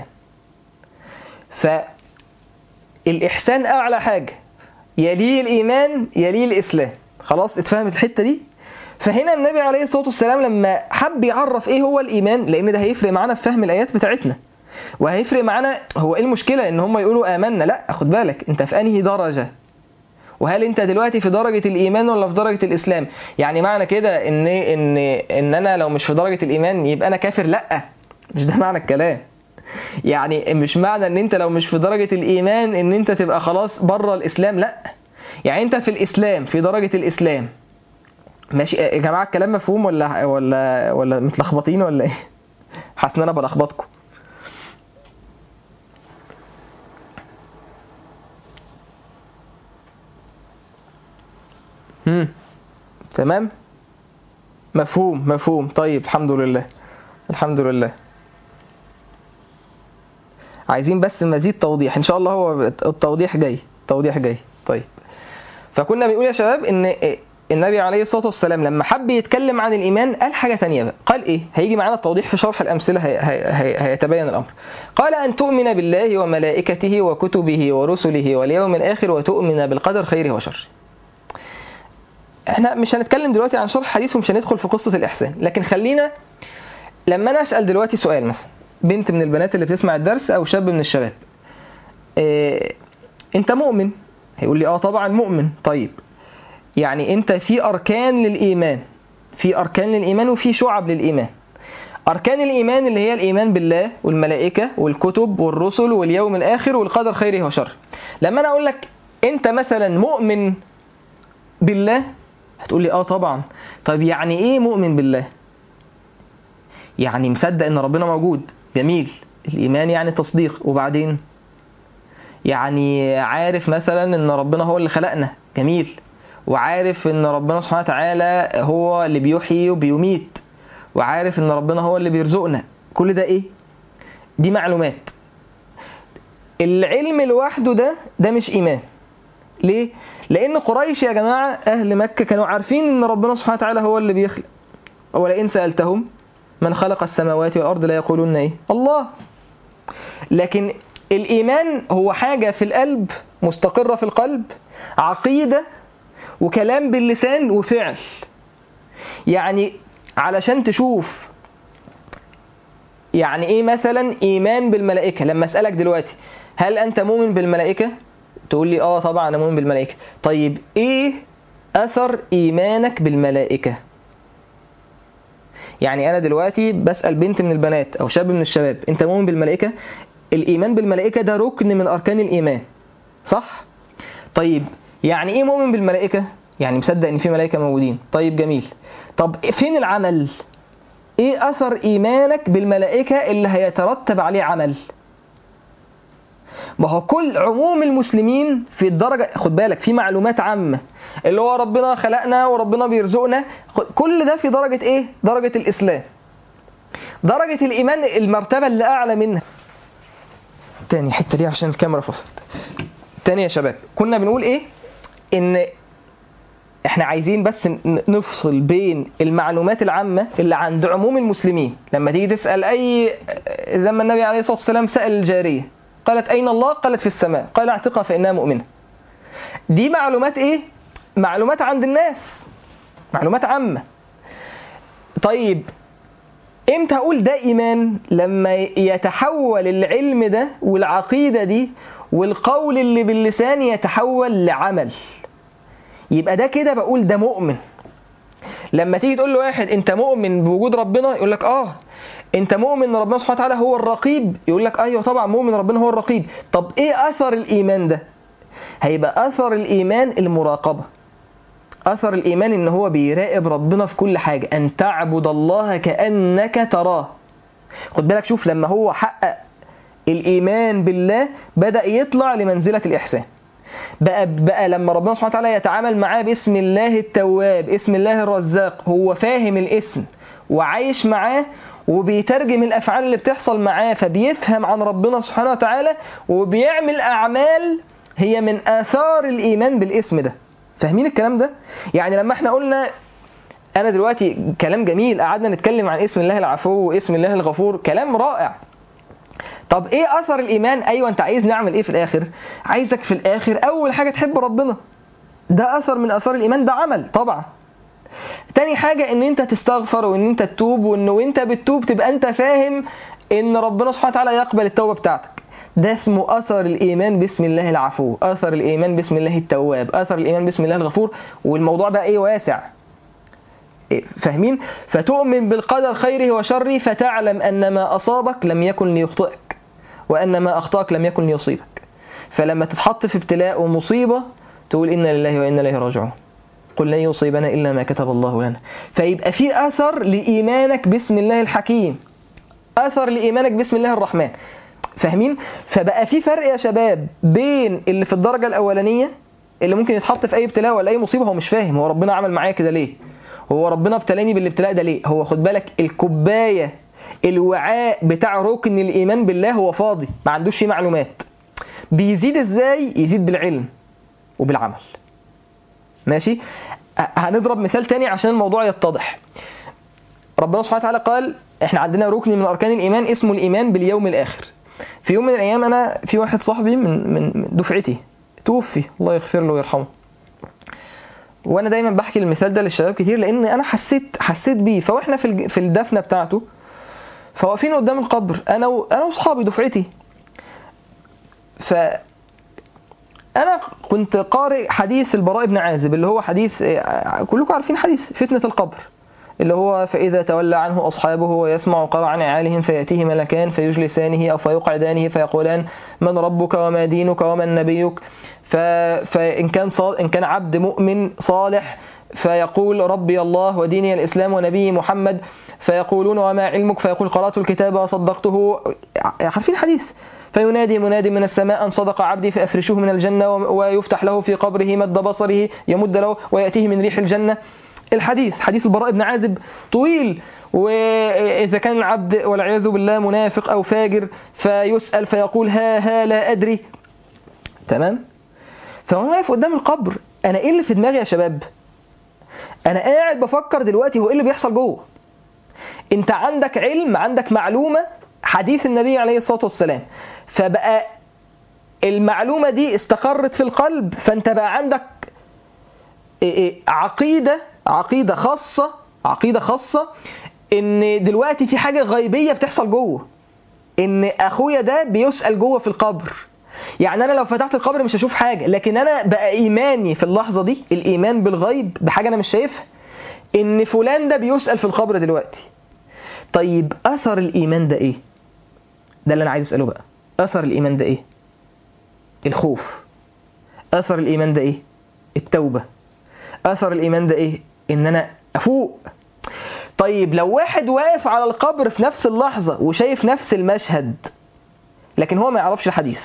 فالاحسان اعلى حاجه يليه الايمان يليه الاسلام خلاص اتفهمت الحته دي فهنا النبي عليه الصلاه والسلام لما حب يعرف ايه هو الايمان لان ده هيفرق معانا في فهم الايات بتاعتنا وهيفرق معانا هو ايه المشكله ان هم يقولوا امنا لا خد بالك انت في انهي درجه وهل انت دلوقتي في درجه الايمان ولا في درجه الاسلام يعني معنى كده ان ان ان انا لو مش في درجه الايمان يبقى انا كافر لا مش ده معنى الكلام يعني مش معنى ان انت لو مش في درجه الايمان ان انت تبقى خلاص بره الاسلام لا يعني انت في الاسلام في درجه الاسلام ماشي يا جماعه الكلام مفهوم ولا ولا ولا متلخبطين ولا ايه حاسس ان انا بلخبطكم امم تمام مفهوم مفهوم طيب الحمد لله الحمد لله عايزين بس مزيد توضيح ان شاء الله هو التوضيح جاي التوضيح جاي طيب فكنا بنقول يا شباب ان النبي عليه الصلاه والسلام لما حب يتكلم عن الايمان قال حاجه ثانيه بقى قال ايه هيجي معانا التوضيح في شرح الامثله هي هي هي هيتبين الامر قال ان تؤمن بالله وملائكته وكتبه ورسله واليوم الاخر وتؤمن بالقدر خيره وشره احنا مش هنتكلم دلوقتي عن شرح حديث ومش هندخل في قصه الاحسان لكن خلينا لما انا اسال دلوقتي سؤال مثلا بنت من البنات اللي بتسمع الدرس او شاب من الشباب إيه انت مؤمن هيقول لي اه طبعا مؤمن طيب يعني انت في اركان للايمان في اركان للايمان وفي شعب للايمان اركان الايمان اللي هي الايمان بالله والملائكه والكتب والرسل واليوم الاخر والقدر خيره وشره لما انا اقول لك انت مثلا مؤمن بالله هتقول لي اه طبعا طيب يعني ايه مؤمن بالله يعني مصدق ان ربنا موجود جميل الايمان يعني تصديق وبعدين يعني عارف مثلا ان ربنا هو اللي خلقنا جميل وعارف ان ربنا سبحانه وتعالى هو اللي بيحيي وبيميت وعارف ان ربنا هو اللي بيرزقنا كل ده ايه دي معلومات العلم لوحده ده ده مش ايمان ليه لان قريش يا جماعه اهل مكه كانوا عارفين ان ربنا سبحانه وتعالى هو اللي بيخلق ولئن سالتهم من خلق السماوات والارض لا يقولون ايه الله لكن الايمان هو حاجه في القلب مستقره في القلب عقيده وكلام باللسان وفعل يعني علشان تشوف يعني ايه مثلا ايمان بالملائكه لما اسالك دلوقتي هل انت مؤمن بالملائكه تقول لي اه طبعا انا مؤمن بالملائكه طيب ايه اثر ايمانك بالملائكه يعني انا دلوقتي بسال بنت من البنات او شاب من الشباب انت مؤمن بالملائكه الايمان بالملائكه ده ركن من اركان الايمان صح طيب يعني ايه مؤمن بالملائكه يعني مصدق ان في ملائكه موجودين طيب جميل طب فين العمل ايه اثر ايمانك بالملائكه اللي هيترتب عليه عمل ما هو كل عموم المسلمين في الدرجه خد بالك في معلومات عامه اللي هو ربنا خلقنا وربنا بيرزقنا كل ده في درجه ايه درجه الاسلام درجه الايمان المرتبه اللي اعلى منها تاني الحته دي عشان الكاميرا فصلت تاني يا شباب كنا بنقول ايه ان احنا عايزين بس نفصل بين المعلومات العامة اللي عند عموم المسلمين لما تيجي تسأل اي زي ما النبي عليه الصلاة والسلام سأل الجارية قالت اين الله قالت في السماء قال اعتقها فانها مؤمنة دي معلومات ايه معلومات عند الناس معلومات عامة طيب امتى اقول ده ايمان لما يتحول العلم ده والعقيدة دي والقول اللي باللسان يتحول لعمل يبقى ده كده بقول ده مؤمن لما تيجي تقول لواحد انت مؤمن بوجود ربنا يقول لك اه انت مؤمن ان ربنا سبحانه وتعالى هو الرقيب يقول لك ايوه طبعا مؤمن ربنا هو الرقيب طب ايه اثر الايمان ده هيبقى اثر الايمان المراقبه اثر الايمان ان هو بيراقب ربنا في كل حاجه ان تعبد الله كانك تراه خد بالك شوف لما هو حقق الايمان بالله بدا يطلع لمنزله الاحسان بقى بقى لما ربنا سبحانه وتعالى يتعامل معاه باسم الله التواب اسم الله الرزاق هو فاهم الاسم وعايش معاه وبيترجم الافعال اللي بتحصل معاه فبيفهم عن ربنا سبحانه وتعالى وبيعمل اعمال هي من اثار الايمان بالاسم ده فاهمين الكلام ده يعني لما احنا قلنا انا دلوقتي كلام جميل قعدنا نتكلم عن اسم الله العفو واسم الله الغفور كلام رائع طب ايه اثر الايمان ايوه انت عايز نعمل ايه في الاخر عايزك في الاخر اول حاجه تحب ربنا ده اثر من اثار الايمان ده عمل طبعا تاني حاجة ان انت تستغفر وان انت تتوب وان وانت بتتوب تبقى انت فاهم ان ربنا سبحانه وتعالى يقبل التوبة بتاعتك ده اسمه اثر الايمان باسم الله العفو اثر الايمان باسم الله التواب اثر الايمان باسم الله الغفور والموضوع بقى ايه واسع إيه، فاهمين فتؤمن بالقدر خيره وشره فتعلم ان ما اصابك لم يكن ليخطئك وان ما اخطاك لم يكن ليصيبك فلما تتحط في ابتلاء ومصيبة تقول انا لله وانا اليه راجعون قل لن يصيبنا إلا ما كتب الله لنا فيبقى في أثر لإيمانك باسم الله الحكيم أثر لإيمانك باسم الله الرحمن فاهمين؟ فبقى في فرق يا شباب بين اللي في الدرجة الأولانية اللي ممكن يتحط في أي ابتلاء ولا أي مصيبة هو مش فاهم هو ربنا عمل معايا كده ليه؟ هو ربنا ابتلاني بالابتلاء ده ليه؟ هو خد بالك الكوباية الوعاء بتاع ركن الإيمان بالله هو فاضي ما عندوش فيه معلومات بيزيد ازاي؟ يزيد بالعلم وبالعمل ماشي هنضرب مثال تاني عشان الموضوع يتضح ربنا سبحانه وتعالى قال احنا عندنا ركن من اركان الايمان اسمه الايمان باليوم الاخر في يوم من الايام انا في واحد صاحبي من من من دفعتي توفي الله يغفر له ويرحمه وانا دايما بحكي المثال ده للشباب كتير لان انا حسيت حسيت بيه فاحنا في الج- في الدفنه بتاعته فواقفين قدام القبر انا و... انا واصحابي دفعتي ف انا كنت قارئ حديث البراء بن عازب اللي هو حديث آه، كلكم عارفين حديث فتنة القبر اللي هو فإذا تولى عنه أصحابه ويسمع قرع نعالهم فيأتيه ملكان فيجلسانه أو فيقعدانه فيقولان من ربك وما دينك ومن نبيك ف... فإن كان صال... إن كان عبد مؤمن صالح فيقول ربي الله وديني الإسلام ونبي محمد فيقولون وما علمك فيقول قرأت الكتاب وصدقته عارفين الحديث فينادي مناد من السماء أن صدق عبدي فأفرشوه من الجنة و- ويفتح له في قبره مد بصره يمد له ويأتيه من ريح الجنة الحديث حديث البراء بن عازب طويل وإذا كان العبد والعياذ بالله منافق أو فاجر فيسأل فيقول ها ها لا أدري تمام فهو واقف قدام القبر أنا إيه اللي في دماغي يا شباب أنا قاعد بفكر دلوقتي هو إيه اللي بيحصل جوه أنت عندك علم عندك معلومة حديث النبي عليه الصلاة والسلام فبقى المعلومة دي استقرت في القلب فأنت بقى عندك إيه إيه عقيدة عقيدة خاصة عقيدة خاصة إن دلوقتي في حاجة غيبية بتحصل جوه إن أخويا ده بيسأل جوه في القبر يعني أنا لو فتحت القبر مش هشوف حاجة لكن أنا بقى إيماني في اللحظة دي الإيمان بالغيب بحاجة أنا مش شايفها إن فلان ده بيسأل في القبر دلوقتي طيب أثر الإيمان ده إيه؟ ده اللي أنا عايز أسأله بقى أثر الإيمان ده إيه؟ الخوف أثر الإيمان ده إيه؟ التوبة أثر الإيمان ده إيه؟ إن أنا أفوق طيب لو واحد واقف على القبر في نفس اللحظة وشايف نفس المشهد لكن هو ما يعرفش الحديث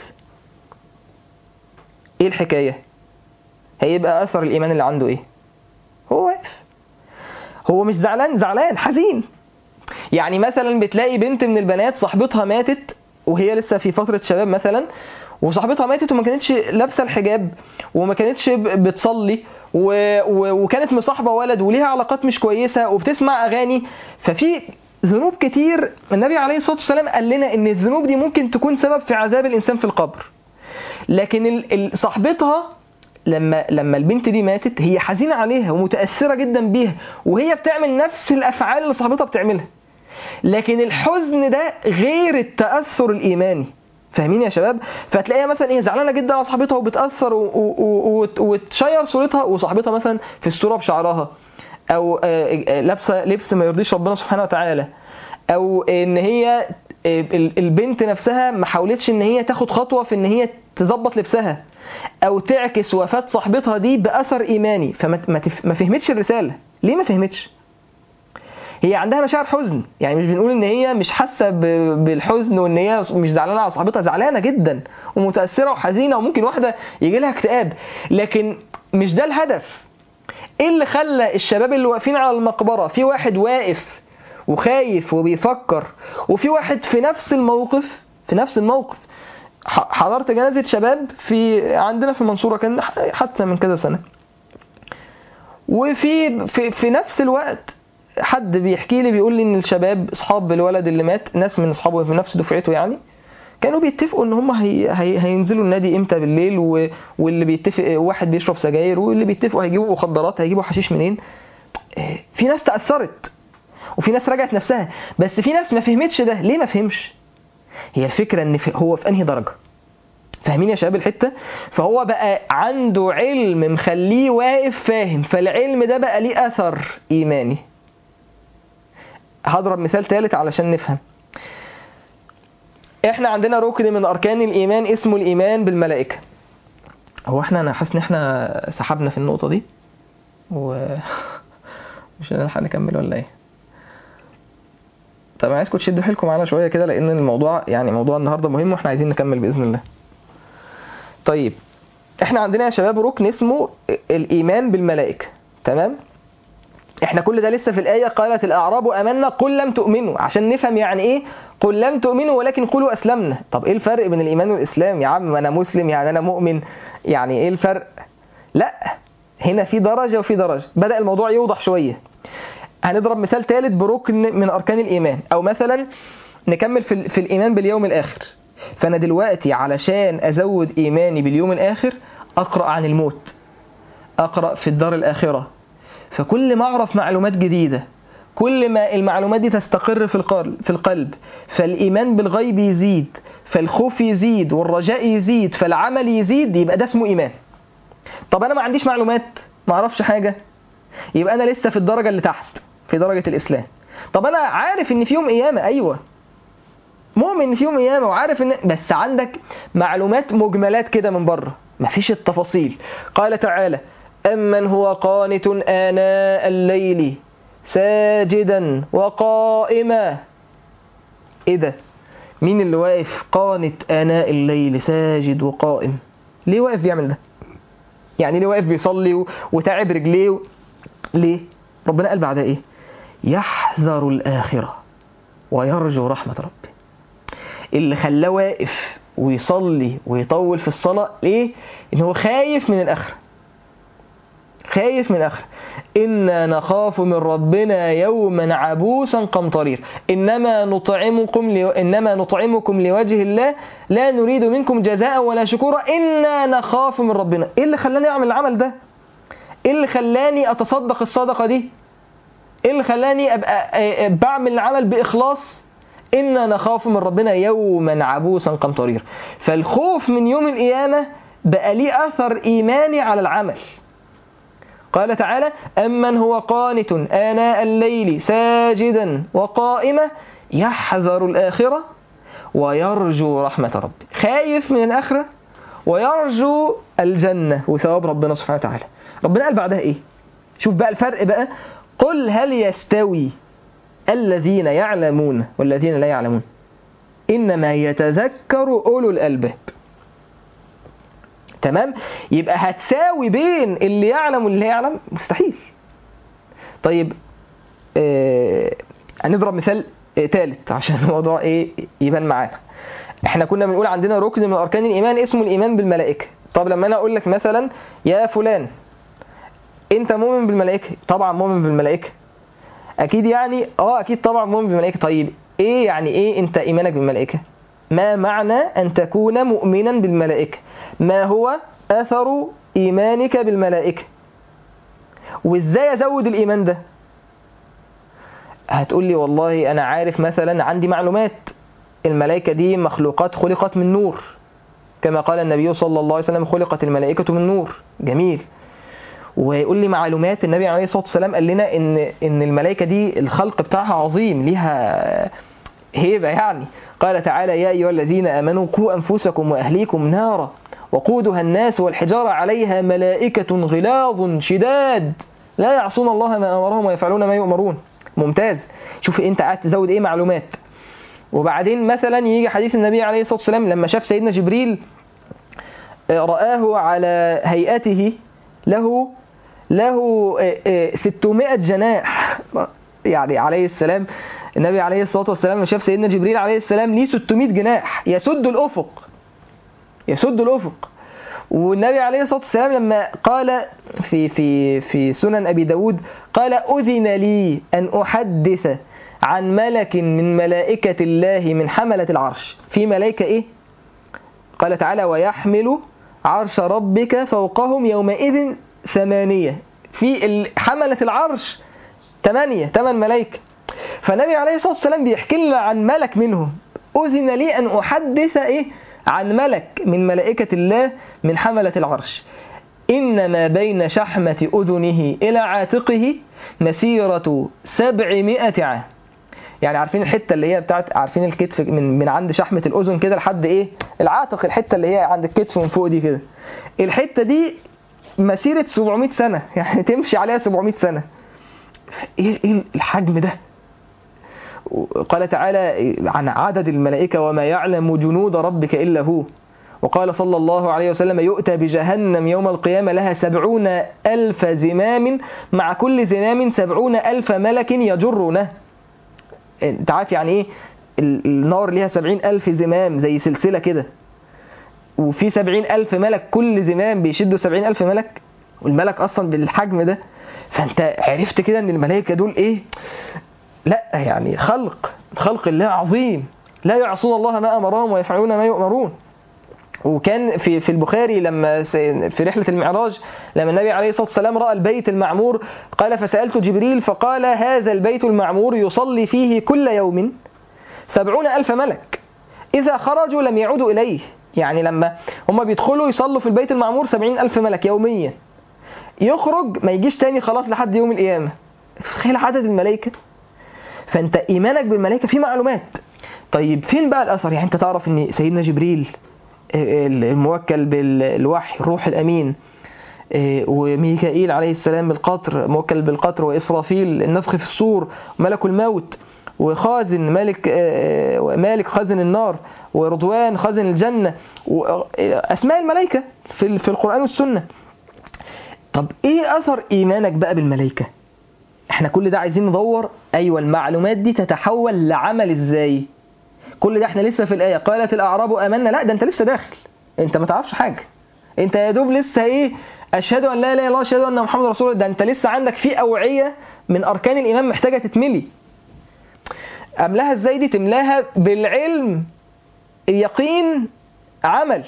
إيه الحكاية؟ هيبقى أثر الإيمان اللي عنده إيه؟ هو واقف هو مش زعلان زعلان حزين يعني مثلا بتلاقي بنت من البنات صاحبتها ماتت وهي لسه في فترة شباب مثلا وصاحبتها ماتت وما كانتش لابسة الحجاب وما كانتش ب- بتصلي و... و... وكانت مصاحبة ولد وليها علاقات مش كويسة وبتسمع أغاني ففي ذنوب كتير النبي عليه الصلاة والسلام قال لنا إن الذنوب دي ممكن تكون سبب في عذاب الإنسان في القبر لكن ال... ال... صاحبتها لما لما البنت دي ماتت هي حزينة عليها ومتأثرة جدا بيها وهي بتعمل نفس الأفعال اللي صاحبتها بتعملها لكن الحزن ده غير التأثر الإيماني فاهمين يا شباب فتلاقيها مثلا ايه زعلانه جدا على صاحبتها وبتاثر و- و- و- وت- وتشير صورتها وصاحبتها مثلا في الصوره بشعرها او آه، آه، لابسه لبس ما يرضيش ربنا سبحانه وتعالى او ان هي آه، ال- البنت نفسها ما حاولتش ان هي تاخد خطوه في ان هي تظبط لبسها او تعكس وفاه صاحبتها دي باثر ايماني فما ما تف- ما فهمتش الرساله ليه ما فهمتش هي عندها مشاعر حزن يعني مش بنقول ان هي مش حاسه ب- بالحزن وان هي مش زعلانه على صاحبتها زعلانه جدا ومتاثره وحزينه وممكن واحده يجي لها اكتئاب لكن مش ده الهدف ايه اللي خلى الشباب اللي واقفين على المقبره في واحد واقف وخايف وبيفكر وفي واحد في نفس الموقف في نفس الموقف ح- حضرت جنازه شباب في عندنا في المنصوره كان ح- حادثه من كذا سنه وفي في, في نفس الوقت حد بيحكي لي بيقول لي ان الشباب اصحاب الولد اللي مات ناس من اصحابه في نفس دفعته يعني كانوا بيتفقوا ان هم هي هي هينزلوا النادي امتى بالليل و... واللي بيتفق واحد بيشرب سجاير واللي بيتفقوا هيجيبوا مخدرات هيجيبوا حشيش منين آه، في ناس تاثرت وفي ناس رجعت نفسها بس في ناس ما فهمتش ده ليه ما فهمش هي الفكره ان في هو في انهي درجه فاهمين يا شباب الحته فهو بقى عنده علم مخليه واقف فاهم فالعلم ده بقى ليه اثر ايماني هضرب مثال ثالث علشان نفهم احنا عندنا ركن من اركان الايمان اسمه الايمان بالملائكه هو احنا انا حاسس ان احنا سحبنا في النقطه دي و مش هنلحق نكمل ولا ايه طب انا عايزكم تشدوا حيلكم معانا شويه كده لان الموضوع يعني موضوع النهارده مهم واحنا عايزين نكمل باذن الله طيب احنا عندنا يا شباب ركن اسمه الايمان بالملائكه تمام احنا كل ده لسه في الايه قالت الاعراب امنا قل لم تؤمنوا عشان نفهم يعني ايه قل لم تؤمنوا ولكن قولوا اسلمنا طب ايه الفرق بين الايمان والاسلام يا عم انا مسلم يعني انا مؤمن يعني ايه الفرق لا هنا في درجه وفي درجه بدا الموضوع يوضح شويه هنضرب مثال ثالث بركن من اركان الايمان او مثلا نكمل في, ال- في الايمان باليوم الاخر فانا دلوقتي علشان ازود ايماني باليوم الاخر اقرا عن الموت اقرا في الدار الاخره فكل ما اعرف معلومات جديده كل ما المعلومات دي تستقر في القلب في القلب فالايمان بالغيب يزيد فالخوف يزيد والرجاء يزيد فالعمل يزيد يبقى ده اسمه ايمان طب انا ما عنديش معلومات ما اعرفش حاجه يبقى انا لسه في الدرجه اللي تحت في درجه الاسلام طب انا عارف ان في يوم قيامه ايوه مؤمن ان في يوم قيامه وعارف ان بس عندك معلومات مجملات كده من بره مفيش التفاصيل قال تعالى امن هو قانت اناء الليل ساجدا وقائما ايه ده مين اللي واقف قانت اناء الليل ساجد وقائم ليه واقف بيعمل ده يعني ليه واقف بيصلي و- وتعب رجليه و... ليه ربنا قال بعدها ايه يحذر الاخره ويرجو رحمه ربه اللي خلاه واقف ويصلي ويطول في الصلاه ليه ان هو خايف من الاخره خايف من الاخره إنا نخاف من ربنا يوما عبوسا قمطرير إنما نطعمكم لو... إنما نطعمكم لوجه الله لا نريد منكم جزاء ولا شكورا إنا نخاف من ربنا إيه اللي خلاني أعمل العمل ده إيه اللي خلاني أتصدق الصدقة دي إيه اللي خلاني أبقى آه، آه، بعمل العمل بإخلاص إنا نخاف من ربنا يوما عبوسا قمطرير فالخوف من يوم القيامة بقى ليه أثر إيماني على العمل قال تعالى أمن هو قانت آناء الليل ساجدا وقائما يحذر الآخرة ويرجو رحمة ربه خايف من الآخرة ويرجو الجنة وثواب ربنا سبحانه وتعالى ربنا قال بعدها إيه شوف بقى الفرق بقى قل هل يستوي الذين يعلمون والذين لا يعلمون إنما يتذكر أولو الألباب تمام يبقى هتساوي بين اللي يعلم واللي لا يعلم مستحيل طيب آه هنضرب مثال آه تالت عشان الموضوع ايه يبان معانا احنا كنا بنقول عندنا ركن من اركان الايمان اسمه الايمان بالملائكه طب لما انا اقول لك مثلا يا فلان انت مؤمن بالملائكه طبعا مؤمن بالملائكه اكيد يعني اه اكيد طبعا مؤمن بالملائكه طيب ايه يعني ايه انت ايمانك بالملائكه ما معنى ان تكون مؤمنا بالملائكه ما هو اثر ايمانك بالملائكه وازاي ازود الايمان ده هتقول لي والله انا عارف مثلا عندي معلومات الملائكه دي مخلوقات خلقت من نور كما قال النبي صلى الله عليه وسلم خلقت الملائكه من نور جميل ويقول لي معلومات النبي عليه الصلاه والسلام قال لنا ان ان الملائكه دي الخلق بتاعها عظيم ليها هيبه يعني قال تعالى يا ايها الذين امنوا قوا انفسكم واهليكم نارا وقودها الناس والحجاره عليها ملائكه غلاظ شداد لا يعصون الله ما امرهم ويفعلون ما يؤمرون ممتاز شوف انت قاعد تزود ايه معلومات وبعدين مثلا يجي حديث النبي عليه الصلاه والسلام لما شاف سيدنا جبريل رآه على هيئته له له 600 جناح يعني عليه السلام النبي عليه الصلاة والسلام لما شاف سيدنا جبريل عليه السلام ليه 600 جناح يسد الأفق يسد الأفق والنبي عليه الصلاة والسلام لما قال في في في سنن أبي داود قال أذن لي أن أحدث عن ملك من ملائكة الله من حملة العرش في ملائكة إيه؟ قال تعالى ويحمل عرش ربك فوقهم يومئذ ثمانية في حملة العرش ثمانية ثمان ملائكة فالنبي عليه الصلاة والسلام بيحكي لنا عن ملك منهم أذن لي أن أحدث إيه عن ملك من ملائكة الله من حملة العرش إن ما بين شحمة أذنه إلى عاتقه مسيرة سبعمائة عام يعني عارفين الحته اللي هي بتاعت عارفين الكتف من من عند شحمه الاذن كده لحد ايه العاتق الحته اللي هي عند الكتف من فوق دي كده الحته دي مسيره 700 سنه يعني تمشي عليها 700 سنه ايه ايه الحجم ده قال تعالى عن عدد الملائكه وما يعلم جنود ربك الا هو وقال صلى الله عليه وسلم يؤتى بجهنم يوم القيامة لها سبعون ألف زمام مع كل زمام سبعون ألف ملك يجرونه انت عارف يعني ايه النار ليها سبعين ألف زمام زي سلسلة كده وفي سبعين ألف ملك كل زمام بيشدوا سبعين ألف ملك والملك أصلا بالحجم ده فأنت عرفت كده أن الملائكة دول إيه لا يعني خلق خلق الله عظيم لا يعصون الله ما أمرهم ويفعلون ما يؤمرون وكان في في البخاري لما في رحله المعراج لما النبي عليه الصلاه والسلام راى البيت المعمور قال فسالت جبريل فقال هذا البيت المعمور يصلي فيه كل يوم سبعون ألف ملك إذا خرجوا لم يعودوا إليه يعني لما هم بيدخلوا يصلوا في البيت المعمور سبعين ألف ملك يوميا يخرج ما يجيش تاني خلاص لحد يوم القيامة تخيل عدد الملائكة فأنت إيمانك بالملائكة فيه معلومات طيب فين بقى الأثر يعني أنت تعرف أن سيدنا جبريل الموكل بالوحي الروح الأمين وميكائيل عليه السلام القطر موكل بالقطر وإسرافيل النفخ في الصور ملك الموت وخازن مالك مالك خازن النار ورضوان خازن الجنة أسماء الملائكة في في القرآن والسنة طب إيه أثر إيمانك بقى بالملائكة احنا كل ده عايزين ندور أيوة المعلومات دي تتحول لعمل إزاي كل ده احنا لسه في الآية قالت الأعراب آمنا لا ده أنت لسه داخل أنت ما تعرفش حاجة أنت يا دوب لسه إيه أشهد أن لا إله إلا الله أشهد أن محمد رسول الله ده أنت لسه عندك في أوعية من أركان الإيمان محتاجة تتملي أملاها إزاي دي تملاها بالعلم اليقين عمل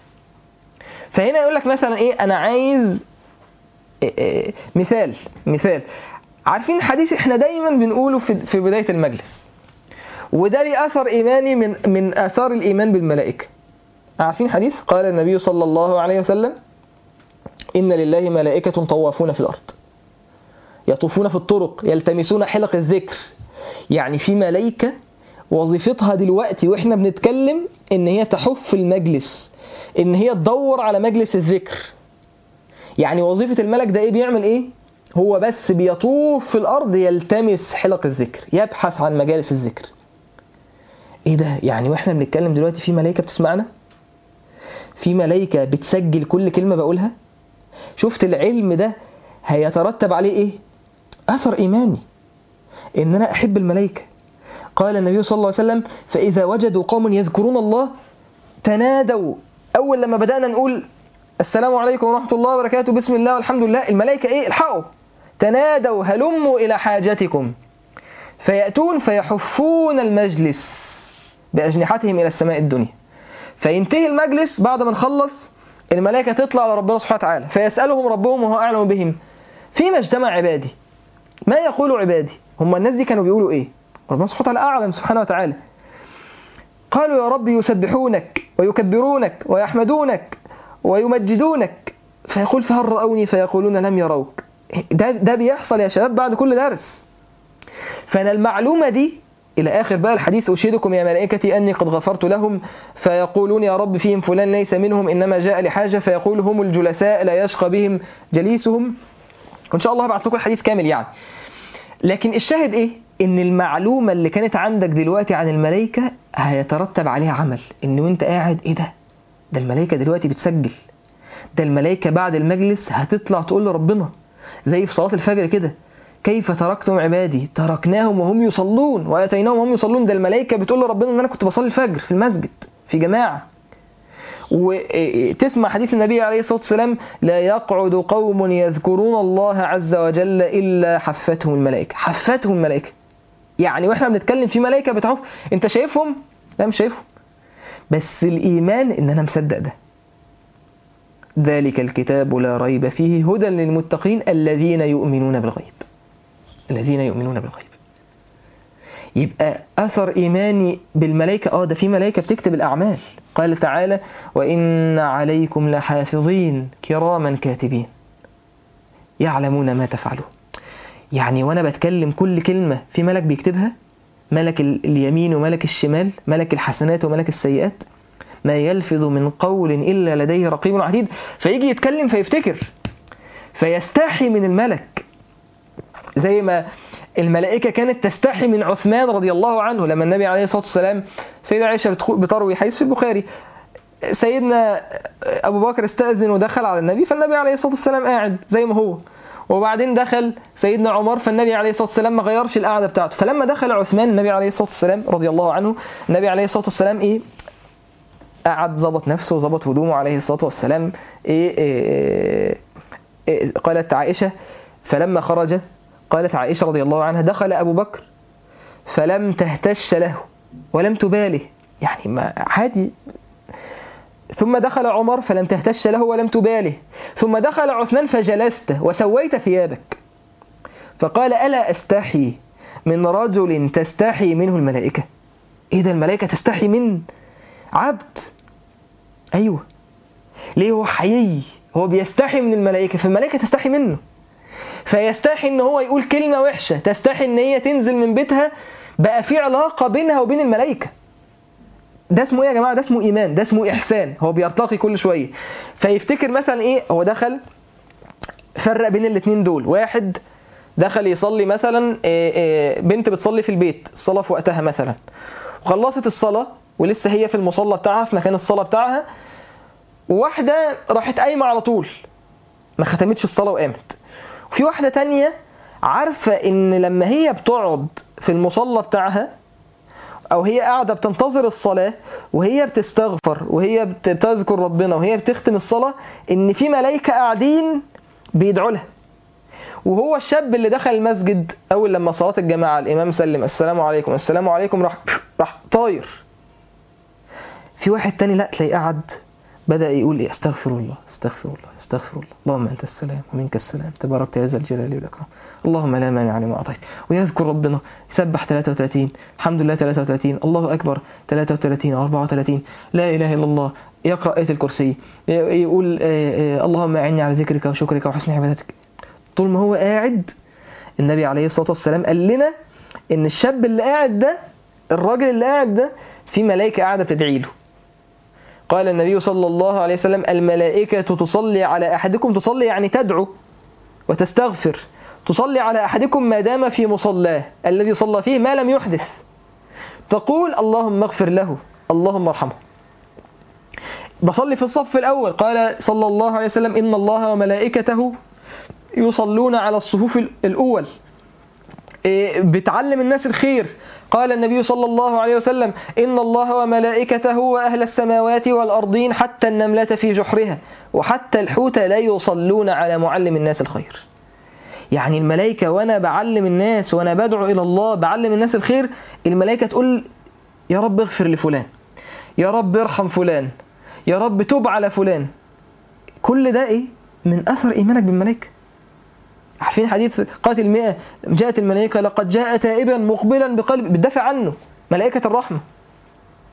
فهنا يقول لك مثلا إيه أنا عايز إيه إيه مثال مثال عارفين حديث احنا دايما بنقوله في في بداية المجلس وده ليه أثر إيماني من من آثار الإيمان بالملائكة عارفين حديث قال النبي صلى الله عليه وسلم إن لله ملائكة طوافون في الأرض يطوفون في الطرق يلتمسون حلق الذكر يعني في ملائكة وظيفتها دلوقتي وإحنا بنتكلم إن هي تحف المجلس إن هي تدور على مجلس الذكر يعني وظيفة الملك ده إيه بيعمل إيه هو بس بيطوف في الأرض يلتمس حلق الذكر يبحث عن مجالس الذكر ايه ده يعني واحنا بنتكلم دلوقتي في ملائكه بتسمعنا في ملائكه بتسجل كل كلمه بقولها شفت العلم ده هيترتب عليه ايه اثر ايماني ان انا احب الملائكه قال النبي صلى الله عليه وسلم فاذا وجدوا قوم يذكرون الله تنادوا اول لما بدانا نقول السلام عليكم ورحمه الله وبركاته بسم الله والحمد لله الملائكه ايه الحقوا تنادوا هلموا الى حاجتكم فياتون فيحفون المجلس بأجنحتهم إلى السماء الدنيا فينتهي المجلس بعد ما نخلص الملائكة تطلع على ربنا سبحانه وتعالى فيسألهم ربهم وهو أعلم بهم فيما اجتمع عبادي ما يقول عبادي هم الناس دي كانوا بيقولوا إيه ربنا سبحانه وتعالى أعلم سبحانه وتعالى قالوا يا رب يسبحونك ويكبرونك ويحمدونك ويمجدونك فيقول فهل رأوني فيقولون لم يروك ده, ده بيحصل يا شباب بعد كل درس فأنا المعلومة دي إلى آخر بقى الحديث أشهدكم يا ملائكتي أني قد غفرت لهم فيقولون يا رب فيهم فلان ليس منهم إنما جاء لحاجة فيقول هم الجلساء لا يشقى بهم جليسهم وإن شاء الله هبعت لكم الحديث كامل يعني لكن الشاهد إيه؟ إن المعلومة اللي كانت عندك دلوقتي عن الملائكة هيترتب عليها عمل إن وأنت قاعد إيه ده؟ ده الملائكة دلوقتي بتسجل ده الملائكة بعد المجلس هتطلع تقول لربنا زي في صلاة الفجر كده كيف تركتم عبادي تركناهم وهم يصلون واتيناهم وهم يصلون ده الملائكه بتقول لربنا ان انا كنت بصلي الفجر في المسجد في جماعه وتسمع حديث النبي عليه الصلاه والسلام لا يقعد قوم يذكرون الله عز وجل الا حفتهم الملائكه حفتهم الملائكه يعني واحنا بنتكلم في ملائكه بتعوف انت شايفهم لا مش شايفهم بس الايمان ان انا مصدق ده ذلك الكتاب لا ريب فيه هدى للمتقين الذين يؤمنون بالغيب الذين يؤمنون بالغيب يبقى أثر إيماني بالملائكة آه ده في ملائكة بتكتب الأعمال قال تعالى وإن عليكم لحافظين كراما كاتبين يعلمون ما تفعلون يعني وأنا بتكلم كل كلمة في ملك بيكتبها ملك اليمين وملك الشمال ملك الحسنات وملك السيئات ما يلفظ من قول إلا لديه رقيب عتيد فيجي يتكلم فيفتكر فيستحي من الملك زي ما الملائكة كانت تستحي من عثمان رضي الله عنه لما النبي عليه الصلاة والسلام سيدة عائشة بتروي حديث في البخاري سيدنا أبو بكر استأذن ودخل على النبي فالنبي عليه الصلاة والسلام قاعد زي ما هو وبعدين دخل سيدنا عمر فالنبي عليه الصلاة والسلام ما غيرش القعدة بتاعته فلما دخل عثمان النبي عليه الصلاة والسلام رضي الله عنه النبي عليه الصلاة والسلام إيه قعد ظبط نفسه وظبط هدومه عليه الصلاة والسلام إيه, إيه, إيه قالت عائشة فلما خرج قالت عائشة رضي الله عنها دخل أبو بكر فلم تهتش له ولم تباله يعني ما عادي ثم دخل عمر فلم تهتش له ولم تباله ثم دخل عثمان فجلست وسويت ثيابك فقال ألا أستحي من رجل تستحي منه الملائكة إيه ده الملائكة تستحي من عبد أيوه ليه هو حيي هو بيستحي من الملائكة فالملائكة تستحي منه فيستحي ان هو يقول كلمة وحشة تستحي ان هي تنزل من بيتها بقى في علاقة بينها وبين الملائكة ده اسمه ايه يا جماعة ده اسمه ايمان ده اسمه احسان هو بيرتقي كل شوية فيفتكر مثلا ايه هو دخل فرق بين الاتنين دول واحد دخل يصلي مثلا بنت بتصلي في البيت الصلاة في وقتها مثلا وخلصت الصلاة ولسه هي في المصلى بتاعها في مكان الصلاة بتاعها وواحدة راحت قايمة على طول ما ختمتش الصلاة وقامت وفي واحدة تانية عارفة ان لما هي بتقعد في المصلى بتاعها او هي قاعدة بتنتظر الصلاة وهي بتستغفر وهي بتذكر ربنا وهي بتختم الصلاة ان في ملايكة قاعدين بيدعوا لها وهو الشاب اللي دخل المسجد اول لما صلاة الجماعة الامام سلم السلام عليكم السلام عليكم راح راح طاير في واحد تاني لا تلاقيه قعد بدأ يقول ايه استغفر الله استغفر الله استغفر الله اللهم انت السلام ومنك السلام تباركت يا ذا الجلال والاكرام اللهم لا مانع لما اعطيت ويذكر ربنا يسبح 33 الحمد لله 33 الله اكبر 33 34 لا اله الا الله يقرا ايه الكرسي يقول اللهم اعني على ذكرك وشكرك وحسن عبادتك طول ما هو قاعد النبي عليه الصلاه والسلام قال لنا ان الشاب اللي قاعد ده الراجل اللي قاعد ده في ملائكه قاعده تدعي له قال النبي صلى الله عليه وسلم الملائكة تصلي على أحدكم تصلي يعني تدعو وتستغفر تصلي على أحدكم ما دام في مصلاه الذي صلى فيه ما لم يحدث تقول اللهم اغفر له اللهم ارحمه بصلي في الصف الأول قال صلى الله عليه وسلم إن الله وملائكته يصلون على الصفوف الأول بتعلم الناس الخير قال النبي صلى الله عليه وسلم إن الله وملائكته وأهل السماوات والأرضين حتى النملة في جحرها وحتى الحوت لا يصلون على معلم الناس الخير يعني الملائكة وأنا بعلم الناس وأنا بدعو إلى الله بعلم الناس الخير الملائكة تقول يا رب اغفر لفلان يا رب ارحم فلان يا رب تب على فلان كل ده إيه من أثر إيمانك بالملائكة عارفين حديث قاتل مئة جاءت الملائكة لقد جاء تائبا مقبلا بقلب بتدافع عنه ملائكة الرحمة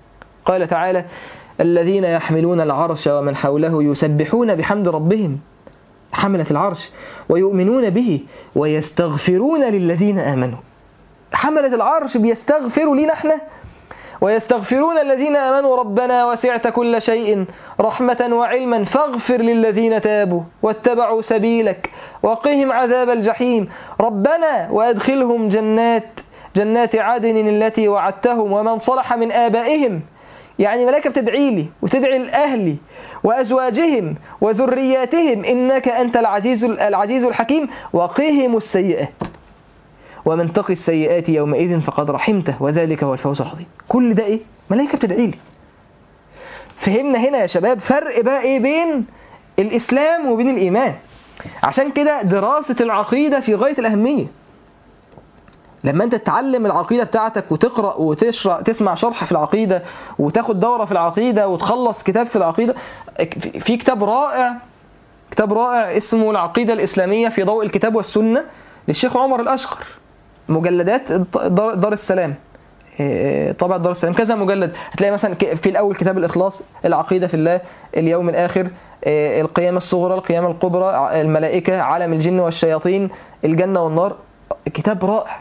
قال تعالى الذين يحملون العرش ومن حوله يسبحون بحمد ربهم حملة العرش ويؤمنون به ويستغفرون للذين آمنوا حملة العرش بيستغفروا لنا احنا ويستغفرون الذين آمنوا ربنا وسعت كل شيء رحمة وعلما فاغفر للذين تابوا واتبعوا سبيلك وقهم عذاب الجحيم ربنا وأدخلهم جنات جنات عدن التي وعدتهم ومن صلح من آبائهم يعني ملائكة بتدعي لي وتدعي لأهلي وأزواجهم وذرياتهم إنك أنت العزيز العزيز الحكيم وقهم السيئات ومن تقي السيئات يومئذ فقد رحمته وذلك هو الفوز العظيم كل ده ايه ملائكه بتدعي لي فهمنا هنا يا شباب فرق بقى ايه بين الاسلام وبين الايمان عشان كده دراسه العقيده في غايه الاهميه لما انت تتعلم العقيده بتاعتك وتقرا وتشرح تسمع شرح في العقيده وتاخد دوره في العقيده وتخلص كتاب في العقيده في كتاب رائع كتاب رائع اسمه العقيده الاسلاميه في ضوء الكتاب والسنه للشيخ عمر الاشقر مجلدات دار السلام طبعا دار السلام كذا مجلد هتلاقي مثلا في الاول كتاب الاخلاص العقيده في الله اليوم الاخر القيامه الصغرى القيامه الكبرى الملائكه عالم الجن والشياطين الجنه والنار كتاب رائع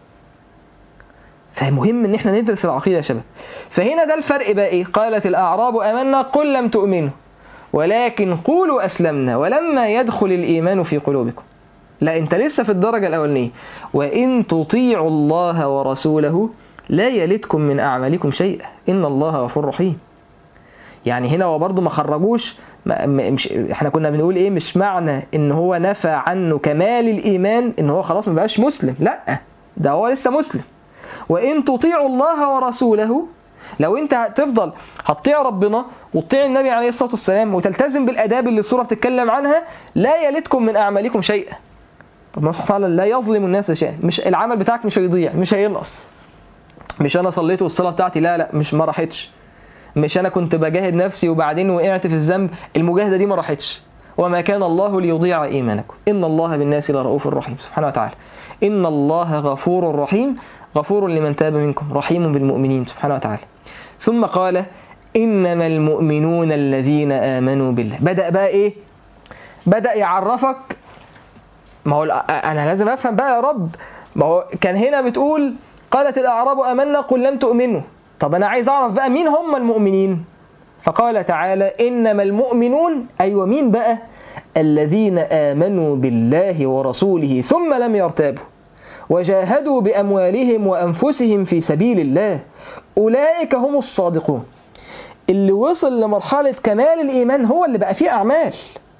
فمهم ان احنا ندرس العقيده يا شباب فهنا ده الفرق بقى ايه قالت الاعراب امنا قل لم تؤمنوا ولكن قولوا اسلمنا ولما يدخل الايمان في قلوبكم لا انت لسه في الدرجة الأولانية وإن تطيعوا الله ورسوله لا يلدكم من أعمالكم شيئا إن الله غفور رحيم يعني هنا هو برضه ما خرجوش ما مش احنا كنا بنقول ايه مش معنى ان هو نفى عنه كمال الايمان ان هو خلاص ما بقاش مسلم لا ده هو لسه مسلم وان تطيعوا الله ورسوله لو انت هتفضل هتطيع ربنا وتطيع النبي عليه الصلاه والسلام وتلتزم بالاداب اللي السوره بتتكلم عنها لا يلدكم من اعمالكم شيئا الله سبحانه وتعالى لا يظلم الناس شيئا مش العمل بتاعك مش هيضيع مش هينقص مش انا صليت والصلاه بتاعتي لا لا مش ما راحتش مش انا كنت بجاهد نفسي وبعدين وقعت في الذنب المجاهده دي ما راحتش وما كان الله ليضيع ايمانكم ان الله بالناس لرؤوف رحيم سبحانه وتعالى ان الله غفور رحيم غفور لمن تاب منكم رحيم بالمؤمنين سبحانه وتعالى ثم قال انما المؤمنون الذين امنوا بالله بدا بقى ايه بدا يعرفك ما هو انا لازم افهم بقى يا رب ما هو كان هنا بتقول قالت الاعراب امنا قل لم تؤمنوا طب انا عايز اعرف بقى مين هم المؤمنين فقال تعالى انما المؤمنون ايوه مين بقى الذين امنوا بالله ورسوله ثم لم يرتابوا وجاهدوا باموالهم وانفسهم في سبيل الله اولئك هم الصادقون اللي وصل لمرحله كمال الايمان هو اللي بقى فيه اعمال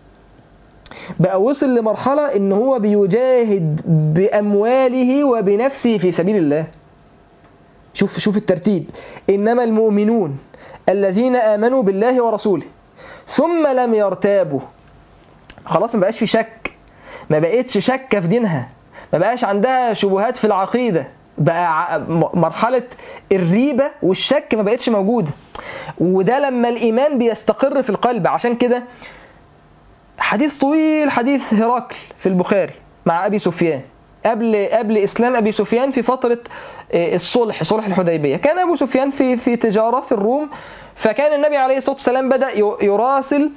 بقى وصل لمرحلة ان هو بيجاهد بأمواله وبنفسه في سبيل الله شوف شوف الترتيب إنما المؤمنون الذين آمنوا بالله ورسوله ثم لم يرتابوا خلاص ما بقاش في شك ما بقتش شك في دينها ما بقاش عندها شبهات في العقيدة بقى مرحلة الريبة والشك ما بقتش موجودة وده لما الإيمان بيستقر في القلب عشان كده حديث طويل حديث هرقل في البخاري مع ابي سفيان قبل قبل اسلام ابي سفيان في فتره الصلح صلح الحديبيه كان ابو سفيان في في تجاره في الروم فكان النبي عليه الصلاه والسلام بدا يراسل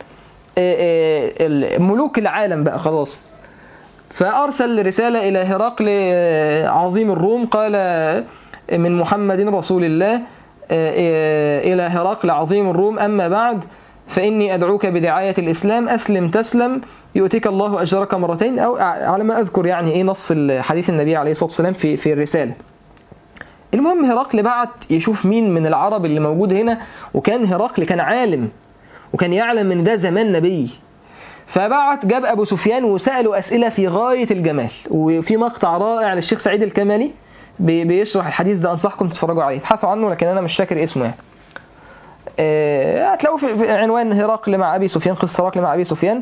ملوك العالم بقى خلاص فارسل رساله الى هرقل عظيم الروم قال من محمد رسول الله الى هرقل عظيم الروم اما بعد فإني أدعوك بدعاية الإسلام أسلم تسلم يؤتيك الله أجرك مرتين أو على ما أذكر يعني إيه نص حديث النبي عليه الصلاة والسلام في في الرسالة المهم هرقل بعت يشوف مين من العرب اللي موجود هنا وكان هرقل كان عالم وكان يعلم من ده زمان نبي فبعت جاب أبو سفيان وسأله أسئلة في غاية الجمال وفي مقطع رائع للشيخ سعيد الكمالي بيشرح الحديث ده أنصحكم تتفرجوا عليه ابحثوا عنه لكن أنا مش فاكر اسمه يعني هتلاقوا في عنوان هرقل مع ابي سفيان قصه هرقل مع ابي سفيان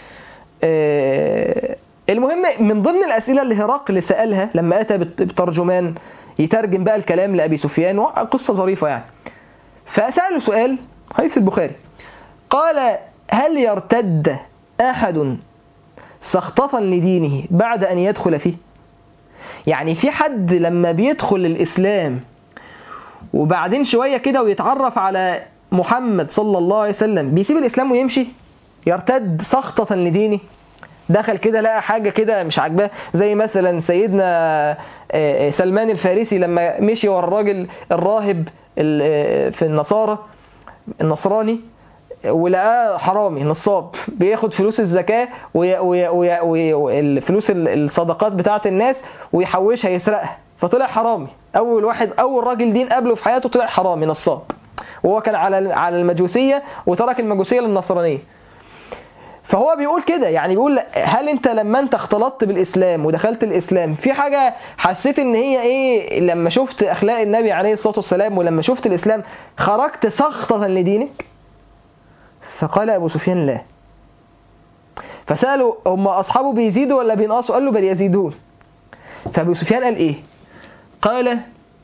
المهم من ضمن الاسئله اللي هرقل سالها لما اتى بترجمان يترجم بقى الكلام لابي سفيان قصه ظريفه يعني فساله سؤال حديث البخاري قال هل يرتد احد سخطة لدينه بعد ان يدخل فيه يعني في حد لما بيدخل الاسلام وبعدين شويه كده ويتعرف على محمد صلى الله عليه وسلم بيسيب الإسلام ويمشي يرتد سخطة لدينه دخل كده لقى حاجة كده مش عاجباه زي مثلا سيدنا آه، آه، سلمان الفارسي لما مشي ورا الراجل الراهب ال- آه، في النصارى النصراني ولقاه حرامي نصاب بياخد فلوس الزكاة والفلوس الصدقات بتاعة الناس ويحوشها يسرقها فطلع حرامي أول واحد أول راجل دين قبله في حياته طلع حرامي نصاب وهو كان على على المجوسية وترك المجوسية للنصرانية فهو بيقول كده يعني بيقول هل انت لما انت اختلطت بالاسلام ودخلت الاسلام في حاجه حسيت ان هي ايه لما شفت اخلاق النبي عليه الصلاه والسلام ولما شفت الاسلام خرجت سخطه لدينك فقال ابو سفيان لا فسالوا هم اصحابه بيزيدوا ولا بينقصوا قال له بل يزيدون فابو سفيان قال ايه قال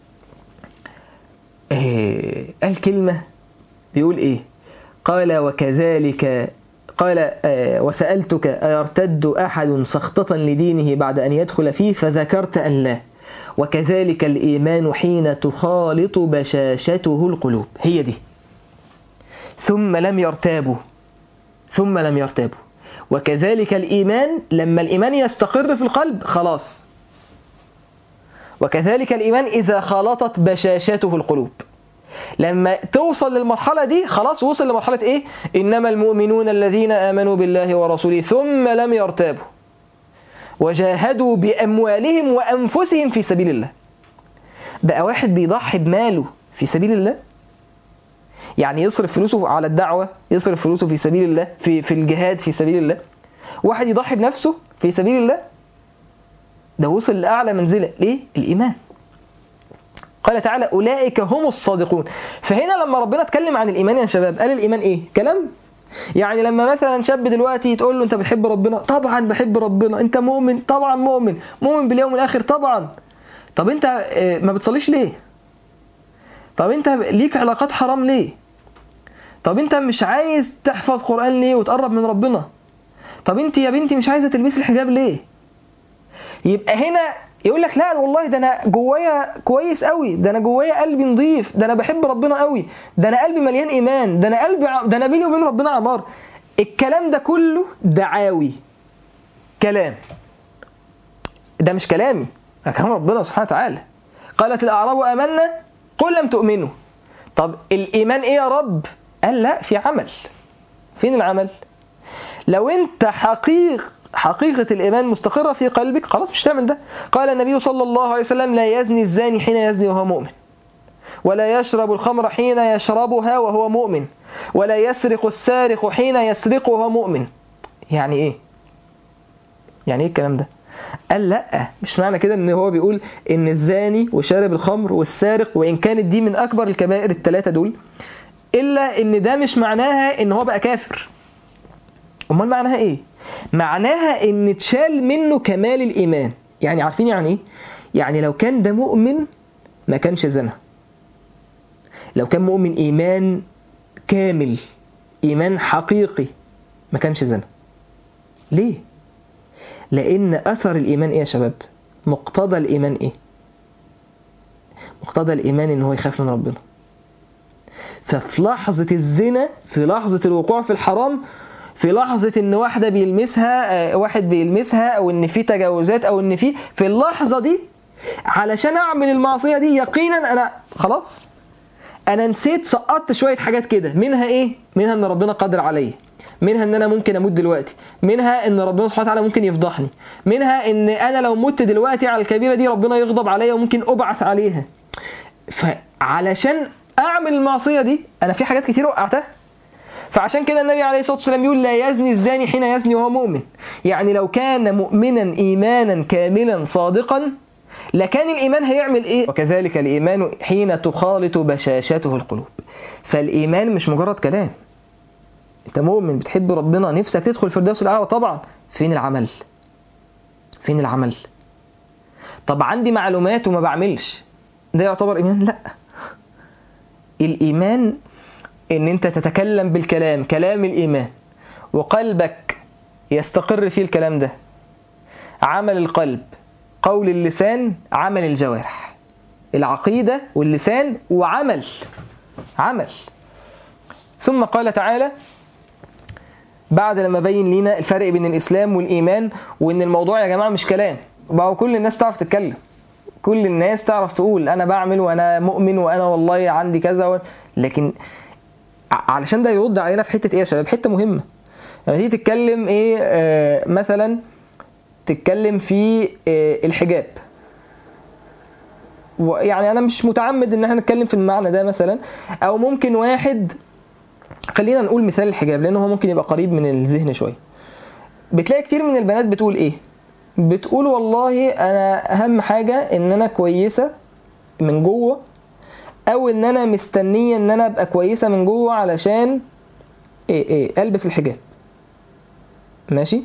إيه قال كلمه بيقول ايه قال وكذلك قال آه، وسألتك أيرتد أحد سخطة لدينه بعد أن يدخل فيه فذكرت أن لا وكذلك الإيمان حين تخالط بشاشته القلوب هي دي ثم لم يرتابوا ثم لم يرتابوا وكذلك الإيمان لما الإيمان يستقر في القلب خلاص وكذلك الإيمان إذا خالطت بشاشته القلوب لما توصل للمرحلة دي خلاص وصل لمرحلة ايه انما المؤمنون الذين امنوا بالله ورسوله ثم لم يرتابوا وجاهدوا باموالهم وانفسهم في سبيل الله بقى واحد بيضحي بماله في سبيل الله يعني يصرف فلوسه على الدعوة يصرف فلوسه في سبيل الله في في الجهاد في سبيل الله واحد يضحي بنفسه في سبيل الله ده وصل لأعلى منزلة ليه؟ الإيمان قال تعالى أولئك هم الصادقون فهنا لما ربنا اتكلم عن الإيمان يا شباب قال الإيمان إيه؟ كلام يعني لما مثلا شاب دلوقتي تقول له أنت بتحب ربنا طبعا بحب ربنا أنت مؤمن طبعا مؤمن مؤمن باليوم الآخر طبعا طب أنت آه، ما بتصليش ليه؟ طب أنت ليك علاقات حرام ليه؟ طب أنت مش عايز تحفظ قرآن ليه وتقرب من ربنا؟ طب أنت يا بنتي مش عايزة تلبسي الحجاب ليه؟ يبقى هنا يقول لك لا والله ده انا جوايا كويس قوي ده انا جوايا قلبي نظيف ده انا بحب ربنا قوي ده انا قلبي مليان ايمان ده انا قلبي ع- ده انا بيني وبين ربنا عمار الكلام ده كله دعاوي كلام ده مش كلامي ده كلام ربنا سبحانه وتعالى قالت الاعراب امنا قل لم تؤمنوا طب الايمان ايه يا رب قال لا في عمل فين العمل لو انت حقيق حقيقة الإيمان مستقرة في قلبك خلاص مش تعمل ده قال النبي صلى الله عليه وسلم لا يزني الزاني حين يزني وهو مؤمن ولا يشرب الخمر حين يشربها وهو مؤمن ولا يسرق السارق حين يسرق وهو مؤمن يعني ايه يعني ايه الكلام ده قال لا مش معنى كده ان هو بيقول ان الزاني وشارب الخمر والسارق وان كانت دي من اكبر الكبائر الثلاثه دول الا ان ده مش معناها ان هو بقى كافر امال معناها ايه معناها ان اتشال منه كمال الايمان يعني عارفين يعني ايه يعني لو كان ده مؤمن ما كانش زنا لو كان مؤمن ايمان كامل ايمان حقيقي ما كانش زنا ليه لان اثر الايمان ايه يا شباب مقتضى الايمان ايه مقتضى الايمان ان هو يخاف من ربنا ففي لحظة الزنا في لحظة الوقوع في الحرام في لحظة ان واحدة بيلمسها آه، واحد بيلمسها او ان في تجاوزات او ان في في اللحظة دي علشان اعمل المعصية دي يقينا انا خلاص انا نسيت سقطت شوية حاجات كده منها ايه منها ان ربنا قادر عليا منها ان انا ممكن اموت دلوقتي منها ان ربنا سبحانه وتعالى ممكن يفضحني منها ان انا لو مت دلوقتي على الكبيرة دي ربنا يغضب عليا وممكن ابعث عليها فعلشان اعمل المعصية دي انا في حاجات كتير وقعتها فعشان كده النبي عليه الصلاة والسلام يقول لا يزني الزاني حين يزني وهو مؤمن يعني لو كان مؤمنا إيمانا كاملا صادقا لكان الإيمان هيعمل إيه وكذلك الإيمان حين تخالط بشاشته القلوب فالإيمان مش مجرد كلام أنت مؤمن بتحب ربنا نفسك تدخل الفردوس الأعلى طبعا فين العمل فين العمل طب عندي معلومات وما بعملش ده يعتبر إيمان لا الإيمان ان انت تتكلم بالكلام كلام الايمان وقلبك يستقر فيه الكلام ده عمل القلب قول اللسان عمل الجوارح العقيدة واللسان وعمل عمل ثم قال تعالى بعد لما بين لينا الفرق بين الاسلام والايمان وان الموضوع يا جماعه مش كلام بقى كل الناس تعرف تتكلم كل الناس تعرف تقول انا بعمل وانا مؤمن وانا والله عندي كذا و... لكن ع- علشان ده يرد علينا في حته ايه يا شباب حته مهمه لما تيجي تتكلم ايه آه مثلا تتكلم في آه الحجاب يعني انا مش متعمد ان احنا نتكلم في المعنى ده مثلا او ممكن واحد خلينا نقول مثال الحجاب لانه هو ممكن يبقى قريب من الذهن شويه بتلاقي كتير من البنات بتقول ايه بتقول والله انا اهم حاجه ان انا كويسه من جوه او ان انا مستنيه ان انا ابقى كويسه من جوه علشان إيه إيه البس الحجاب ماشي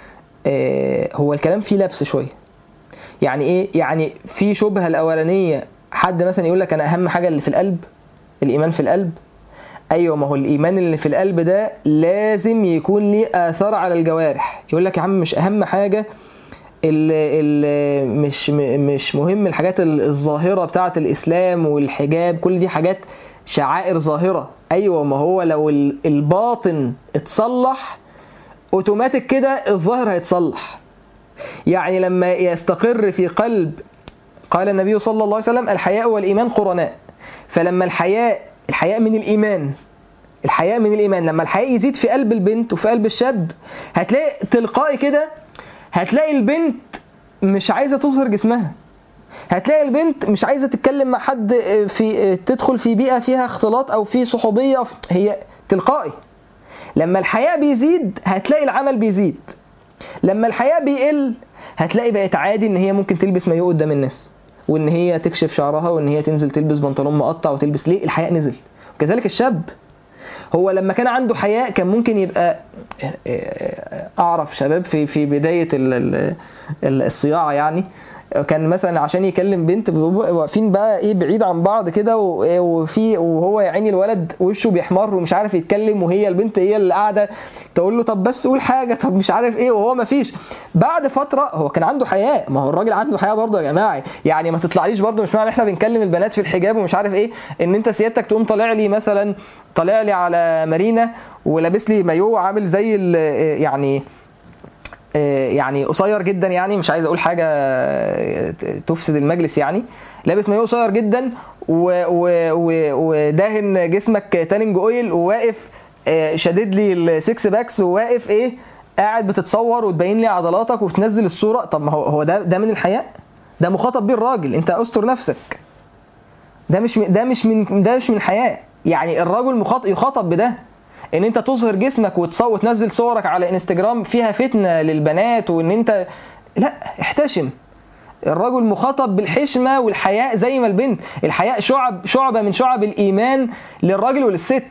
إيه هو الكلام فيه لبس شويه يعني ايه يعني في شبهه الاولانيه حد مثلا يقول لك انا اهم حاجه اللي في القلب الايمان في القلب ايوه ما هو الايمان اللي في القلب ده لازم يكون ليه اثار على الجوارح يقول لك يا عم مش اهم حاجه ال ال مش م- مش مهم الحاجات ال- الظاهره بتاعه الاسلام والحجاب كل دي حاجات شعائر ظاهره ايوه ما هو لو ال- الباطن اتصلح اوتوماتيك كده الظاهر هيتصلح يعني لما يستقر في قلب قال النبي صلى الله عليه وسلم الحياء والإيمان قرناء فلما الحياء الحياء من الإيمان الحياء من الإيمان لما الحياء يزيد في قلب البنت وفي قلب الشاب هتلاقي تلقائي كده هتلاقي البنت مش عايزة تظهر جسمها هتلاقي البنت مش عايزة تتكلم مع حد في تدخل في بيئة فيها اختلاط أو في صحوبية هي تلقائي لما الحياء بيزيد هتلاقي العمل بيزيد لما الحياء بيقل هتلاقي بقت عادي ان هي ممكن تلبس مايو قدام الناس وان هي تكشف شعرها وان هي تنزل تلبس بنطلون مقطع وتلبس ليه الحياء نزل كذلك الشاب هو لما كان عنده حياء كان ممكن يبقى اعرف شباب في في بدايه ال- ال- ال- الصياعه يعني كان مثلا عشان يكلم بنت بيبقوا واقفين بقى ايه بعيد عن بعض كده و- وفي وهو يا عيني الولد وشه بيحمر ومش عارف يتكلم وهي البنت هي اللي قاعده تقول له طب بس قول حاجه طب مش عارف ايه وهو ما فيش بعد فتره هو كان عنده حياء ما هو الراجل عنده حياء برضه يا جماعه يعني ما تطلعليش برضه مش معنى احنا بنكلم البنات في الحجاب ومش عارف ايه ان انت سيادتك تقوم طالع لي مثلا طالع لي على مارينا ولابس لي مايو عامل زي ال- يعني يعني قصير جدا يعني مش عايز اقول حاجه تفسد المجلس يعني لابس مايو قصير جدا و- و- و- وداهن جسمك تاننج اويل وواقف آه، شادد لي السكس باكس وواقف ايه قاعد بتتصور وتبين لي عضلاتك وتنزل الصوره طب ما هو هو ده ده من الحياء ده مخاطب بيه الراجل انت استر نفسك ده مش من- ده مش من ده مش من الحياء يعني الراجل مخاطب يخاطب بده ان انت تظهر جسمك وتصور وتنزل صورك على انستجرام فيها فتنه للبنات وان انت لا احتشم الرجل مخاطب بالحشمه والحياء زي ما البنت الحياء شعب شعبه من شعب الايمان للراجل وللست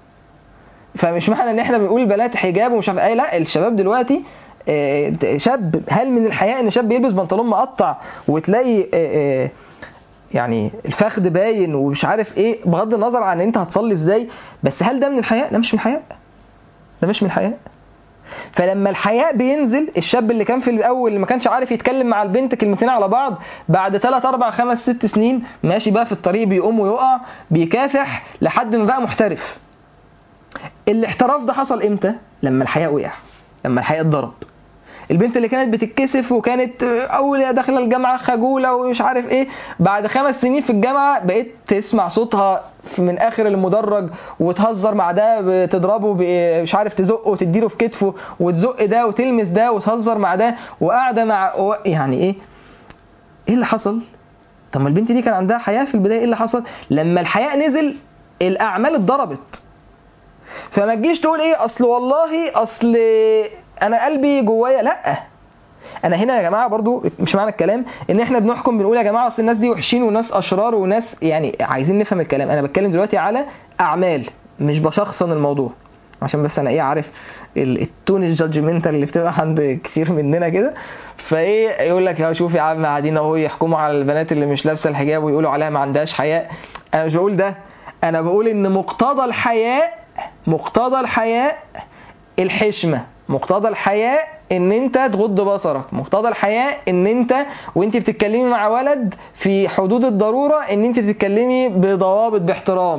فمش معنى ان احنا بنقول البنات حجاب ومش عارف ايه لا الشباب دلوقتي آه، شاب هل من الحياء ان شاب يلبس بنطلون مقطع وتلاقي آه، آه، يعني الفخذ باين ومش عارف ايه بغض النظر عن انت هتصلي ازاي بس هل ده من الحياء؟ ده مش من الحياء ده مش من الحياء فلما الحياء بينزل الشاب اللي كان في الاول اللي ما كانش عارف يتكلم مع البنت كلمتين على بعض بعد 3 4 5 6 سنين ماشي بقى في الطريق بيقوم ويقع بيكافح لحد ما بقى محترف الاحتراف ده حصل امتى لما الحياء وقع لما الحياء اتضرب البنت اللي كانت بتتكسف وكانت اول داخله الجامعه خجوله ومش عارف ايه بعد خمس سنين في الجامعه بقيت تسمع صوتها من اخر المدرج وتهزر مع ده بتضربه ب- مش عارف تزقه وتديله في كتفه وتزق ده وتلمس ده وتهزر مع ده وقاعده مع يعني ايه ايه اللي حصل طب ما البنت دي كان عندها حياء في البدايه ايه اللي حصل لما الحياء نزل الاعمال اتضربت فما تجيش تقول ايه اصل والله اصل انا قلبي جوايا لا انا هنا يا جماعه برضو مش معنى الكلام ان احنا بنحكم بنقول يا جماعه اصل الناس دي وحشين وناس اشرار وناس يعني عايزين نفهم الكلام انا بتكلم دلوقتي على اعمال مش بشخصن الموضوع عشان بس انا ايه عارف ال- التون الجادجمنتال اللي بتبقى عند كتير مننا كده فايه يقول لك يا شوف يا عم قاعدين اهو يحكموا على البنات اللي مش لابسه الحجاب ويقولوا عليها ما عندهاش حياء انا مش بقول ده انا بقول ان مقتضى الحياء مقتضى الحياء الحشمه مقتضى الحياء ان انت تغض بصرك مقتضى الحياء ان انت وانت بتتكلمي مع ولد في حدود الضروره ان انت تتكلمي بضوابط باحترام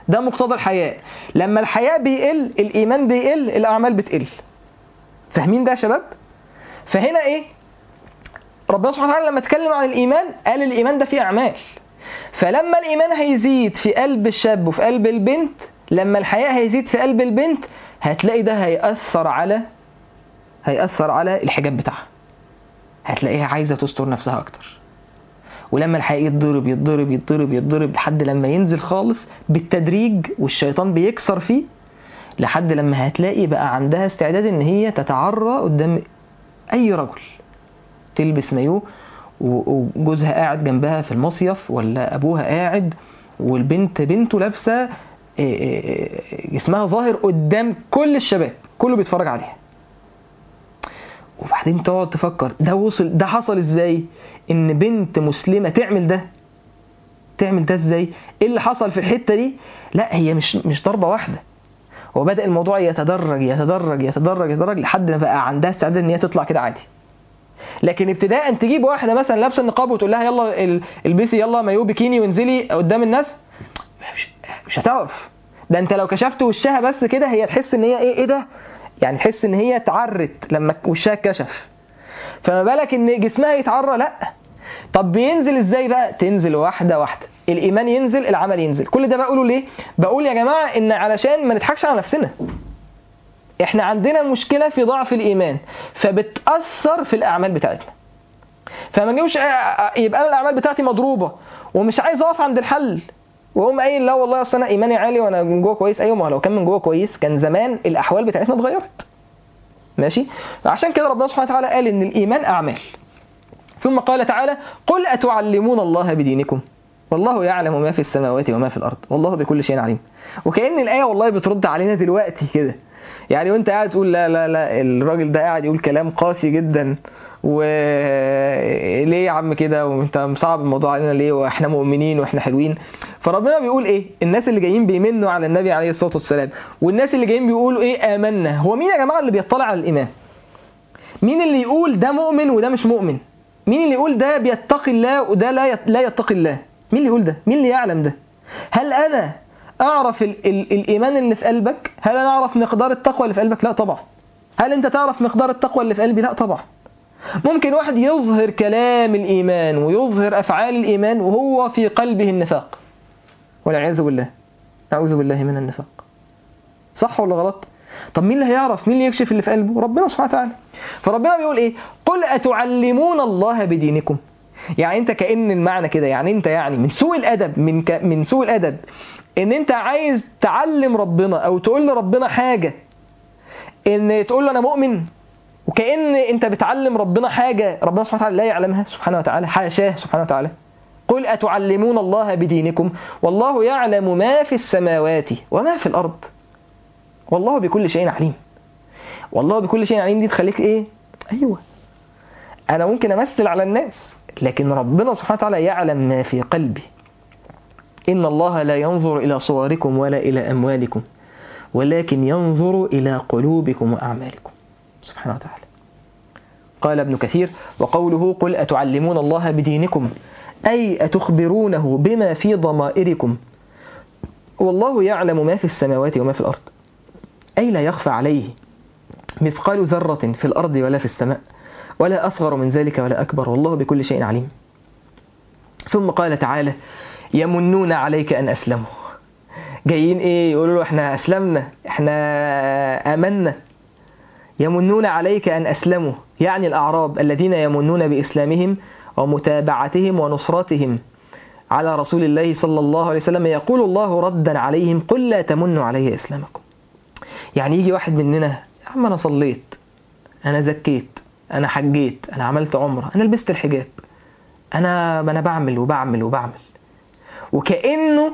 ده مقتضى الحياء لما الحياء بيقل الايمان بيقل الاعمال بتقل فاهمين ده يا شباب فهنا ايه ربنا سبحانه وتعالى لما اتكلم عن الايمان قال الايمان ده فيه اعمال فلما الايمان هيزيد في قلب الشاب وفي قلب البنت لما الحياء هيزيد في قلب البنت هتلاقي ده هيأثر على هيأثر على الحجاب بتاعها هتلاقيها عايزة تستر نفسها أكتر ولما الحقيقة يتضرب يتضرب يتضرب يتضرب لحد لما ينزل خالص بالتدريج والشيطان بيكسر فيه لحد لما هتلاقي بقى عندها استعداد ان هي تتعرى قدام اي رجل تلبس مايوه وجوزها قاعد جنبها في المصيف ولا ابوها قاعد والبنت بنته لابسه جسمها ظاهر قدام كل الشباب كله بيتفرج عليها وبعدين تقعد تفكر ده وصل ده حصل ازاي ان بنت مسلمه تعمل ده تعمل ده ازاي ايه اللي حصل في الحته دي لا هي مش مش ضربه واحده هو بدا الموضوع يتدرج يتدرج يتدرج يتدرج لحد ما بقى عندها استعداد ان هي تطلع كده عادي لكن ابتداء تجيب واحده مثلا لابسه النقاب وتقول لها يلا البسي يلا مايو بيكيني وانزلي قدام الناس مش, مش هتعرف ده انت لو كشفت وشها بس كده هي تحس ان هي ايه ايه ده يعني تحس ان هي اتعرت لما وشها اتكشف فما بالك ان جسمها يتعرى لا طب بينزل ازاي بقى تنزل واحده واحده الايمان ينزل العمل ينزل كل ده بقوله ليه بقول يا جماعه ان علشان ما نضحكش على نفسنا احنا عندنا مشكله في ضعف الايمان فبتاثر في الاعمال بتاعتنا فما نجيبش يبقى انا الاعمال بتاعتي مضروبه ومش عايز اقف عند الحل واقوم قايل لا والله اصل انا ايماني عالي وانا من جوه كويس ايوه ما لو كان من جوه كويس كان زمان الاحوال بتاعتنا اتغيرت ماشي عشان كده ربنا سبحانه وتعالى قال ان الايمان اعمال ثم قال تعالى قل اتعلمون الله بدينكم والله يعلم ما في السماوات وما في الارض والله بكل شيء عليم وكأن الايه والله بترد علينا دلوقتي كده يعني وانت قاعد تقول لا لا لا الراجل ده قاعد يقول كلام قاسي جدا وليه يا عم كده وانت مصعب الموضوع علينا ليه واحنا مؤمنين واحنا حلوين فربنا بيقول ايه الناس اللي جايين بيمنوا على النبي عليه الصلاه والسلام والناس اللي جايين بيقولوا ايه امنا هو مين يا جماعه اللي بيطلع على الايمان مين اللي يقول ده مؤمن وده مش مؤمن مين اللي يقول ده بيتقي الله وده لا لا يتقي الله مين اللي يقول ده مين اللي يعلم ده هل انا اعرف ال ال الايمان اللي في قلبك هل انا اعرف مقدار التقوى اللي في قلبك لا طبعا هل انت تعرف مقدار التقوى اللي في قلبي لا طبعا ممكن واحد يظهر كلام الإيمان ويظهر أفعال الإيمان وهو في قلبه النفاق والعياذ بالله أعوذ بالله من النفاق صح ولا غلط طب مين اللي هيعرف مين اللي يكشف اللي في قلبه ربنا سبحانه وتعالى فربنا بيقول ايه قل أتعلمون الله بدينكم يعني انت كأن المعنى كده يعني انت يعني من سوء الأدب من ك... من سوء الأدب ان انت عايز تعلم ربنا او تقول لربنا حاجة ان تقول له انا مؤمن وكأن انت بتعلم ربنا حاجة ربنا سبحانه وتعالى لا يعلمها سبحانه وتعالى حاشاه سبحانه وتعالى قل أتعلمون الله بدينكم والله يعلم ما في السماوات وما في الأرض والله بكل شيء عليم والله بكل شيء عليم دي تخليك ايه ايوه انا ممكن امثل على الناس لكن ربنا سبحانه وتعالى يعلم ما في قلبي إن الله لا ينظر إلى صوركم ولا إلى أموالكم ولكن ينظر إلى قلوبكم وأعمالكم سبحانه وتعالى قال ابن كثير وقوله قل أتعلمون الله بدينكم أي أتخبرونه بما في ضمائركم والله يعلم ما في السماوات وما في الأرض أي لا يخفى عليه مثقال ذرة في الأرض ولا في السماء ولا أصغر من ذلك ولا أكبر والله بكل شيء عليم ثم قال تعالى يمنون عليك أن أسلموا جايين إيه يقولوا له إحنا أسلمنا إحنا آمنا يمنون عليك أن أسلموا يعني الأعراب الذين يمنون بإسلامهم ومتابعتهم ونصرتهم على رسول الله صلى الله عليه وسلم يقول الله ردا عليهم قل لا تمنوا علي إسلامكم يعني يجي واحد مننا يا عم أنا صليت أنا زكيت أنا حجيت أنا عملت عمرة أنا لبست الحجاب أنا أنا بعمل وبعمل وبعمل وكأنه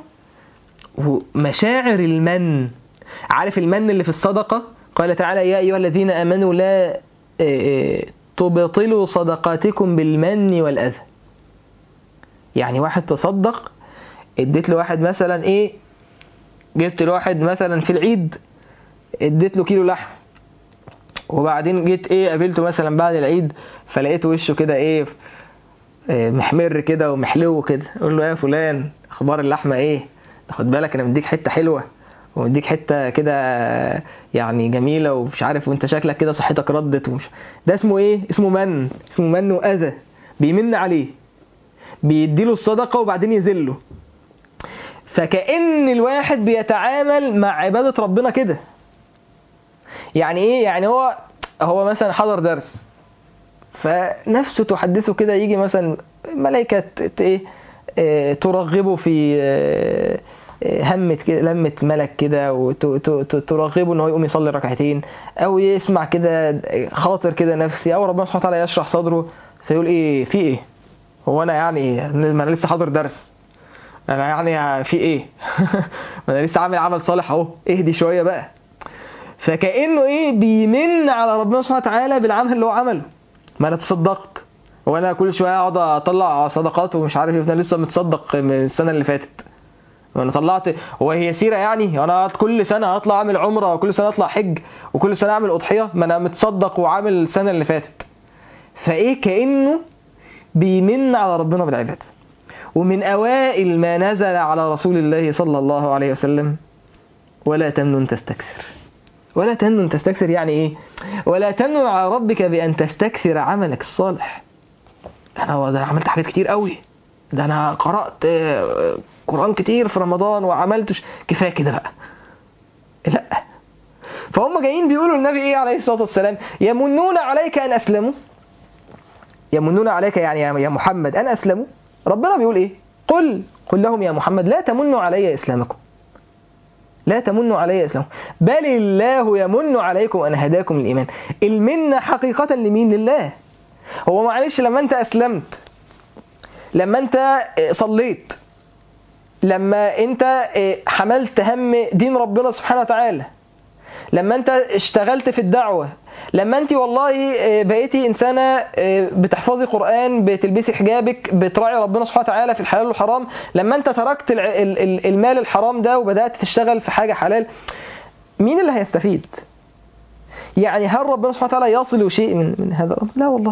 مشاعر المن عارف المن اللي في الصدقة قال تعالى يا أيها الذين آمنوا لا تبطلوا صدقاتكم بالمن والأذى يعني واحد تصدق اديت له واحد مثلا ايه جبت له واحد مثلا في العيد اديت له كيلو لحم وبعدين جيت ايه قابلته مثلا بعد العيد فلقيت وشه كده ايه محمر كده ومحلو كده اقول له يا فلان اخبار اللحمه ايه خد بالك انا مديك حته حلوه ومديك حته كده يعني جميله ومش عارف وانت شكلك كده صحتك ردت ومش ده اسمه ايه اسمه من اسمه من واذى بيمن عليه بيديله الصدقه وبعدين يذله فكأن الواحد بيتعامل مع عبادة ربنا كده يعني ايه يعني هو هو مثلا حضر درس فنفسه تحدثه كده يجي مثلا ملائكة ت- ايه آه، ترغبه في آه، آه، همة كده لمة ملك كده وترغبه ان هو يقوم يصلي ركعتين او يسمع كده خاطر كده نفسي او ربنا سبحانه وتعالى يشرح صدره فيقول ايه في ايه هو انا يعني ما انا لسه حاضر درس انا يعني في ايه ما انا لسه عامل عمل صالح اهو اهدي شويه بقى فكانه ايه بيمن على ربنا سبحانه وتعالى بالعمل اللي هو عمله ما انا تصدقت وانا كل شويه اقعد اطلع صدقات ومش عارف ايه انا لسه متصدق من السنه اللي فاتت وانا طلعت هو هي سيره يعني انا كل سنه هطلع اعمل عمره وكل سنه اطلع حج وكل سنه اعمل اضحيه ما انا متصدق وعامل السنه اللي فاتت فايه كانه بيمن على ربنا بالعباده ومن أوائل ما نزل على رسول الله صلى الله عليه وسلم ولا تمنن تستكثر ولا تمنن تستكثر يعني إيه ولا تمنن على ربك بأن تستكثر عملك الصالح أنا ده أنا عملت حاجات كتير قوي ده أنا قرأت آه، قرآن كتير في رمضان وعملت ش- كفاية كده بقى لا فهم جايين بيقولوا للنبي إيه عليه الصلاة والسلام يمنون عليك أن أسلموا يمنون عليك يعني يا يا محمد أن أسلموا ربنا بيقول إيه قل قل لهم يا محمد لا تمنوا علي إسلامكم لا تمنوا علي إسلامكم بل الله يمن عليكم أن هداكم الإيمان المنة حقيقة لمين لله هو معلش لما أنت أسلمت لما أنت صليت لما أنت حملت هم دين ربنا سبحانه وتعالى لما أنت اشتغلت في الدعوة لما انت والله بقيتي انسانه بتحفظي قران بتلبسي حجابك بتراعي ربنا سبحانه وتعالى في الحلال والحرام لما انت تركت الع- ال- ال- المال الحرام ده وبدات تشتغل في حاجه حلال مين اللي هيستفيد يعني هل ربنا سبحانه وتعالى يصل شيء من من هذا الامر لا والله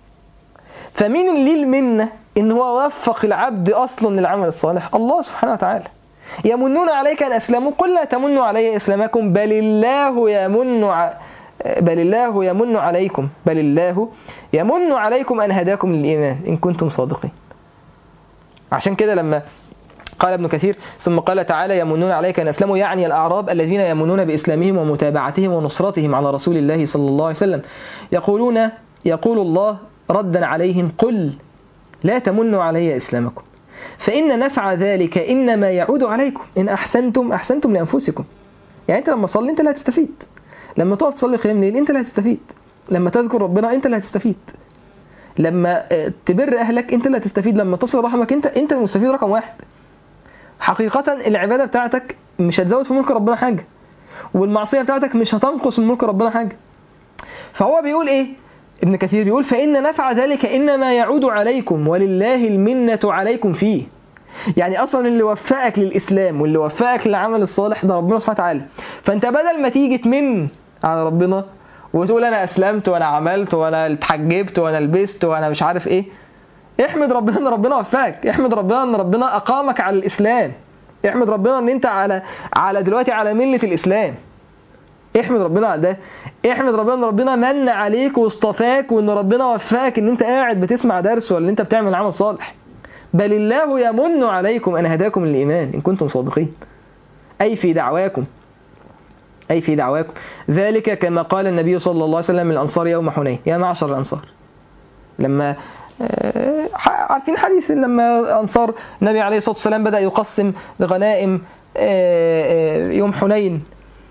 فمين اللي ليه المنه ان هو وفق العبد اصلا للعمل الصالح الله سبحانه وتعالى يمنون عليك ان اسلموا قل لا تمنوا علي اسلامكم بل الله يمن ع... بل الله يمن عليكم بل الله يمن عليكم أن هداكم للإيمان إن كنتم صادقين عشان كده لما قال ابن كثير ثم قال تعالى يمنون عليك أن أسلموا يعني الأعراب الذين يمنون بإسلامهم ومتابعتهم ونصرتهم على رسول الله صلى الله عليه وسلم يقولون يقول الله ردا عليهم قل لا تمنوا علي إسلامكم فإن نفع ذلك إنما يعود عليكم إن أحسنتم أحسنتم لأنفسكم يعني أنت لما تصلي أنت اللي هتستفيد لما تقعد تصلي قيام الليل انت اللي هتستفيد لما تذكر ربنا انت اللي هتستفيد لما آه، تبر اهلك انت اللي هتستفيد لما تصل رحمك انت انت المستفيد رقم واحد حقيقة العبادة بتاعتك مش هتزود في ملك ربنا حاجة والمعصية بتاعتك مش هتنقص من ملك ربنا حاجة فهو بيقول ايه ابن كثير بيقول فإن نفع ذلك إنما يعود عليكم ولله المنة عليكم فيه يعني اصلا اللي وفقك للاسلام واللي وفقك للعمل الصالح ده ربنا سبحانه وتعالى فانت بدل ما تيجي تمن على ربنا وتقول انا اسلمت وانا عملت وانا اتحجبت وانا لبست وانا مش عارف ايه احمد ربنا ان ربنا وفقك احمد ربنا ان ربنا اقامك على الاسلام احمد ربنا ان انت على على دلوقتي على مله الاسلام احمد ربنا على ده احمد ربنا ان ربنا من عليك واصطفاك وان ربنا وفقك ان انت قاعد بتسمع درس ولا انت بتعمل عمل صالح بل الله يمن عليكم أن هداكم للإيمان إن كنتم صادقين أي في دعواكم أي في دعواكم ذلك كما قال النبي صلى الله عليه وسلم للأنصار يوم حنين يا معشر الأنصار لما آه، عارفين حديث لما أنصار النبي عليه الصلاة والسلام بدأ يقسم الغنائم آه، آه، يوم حنين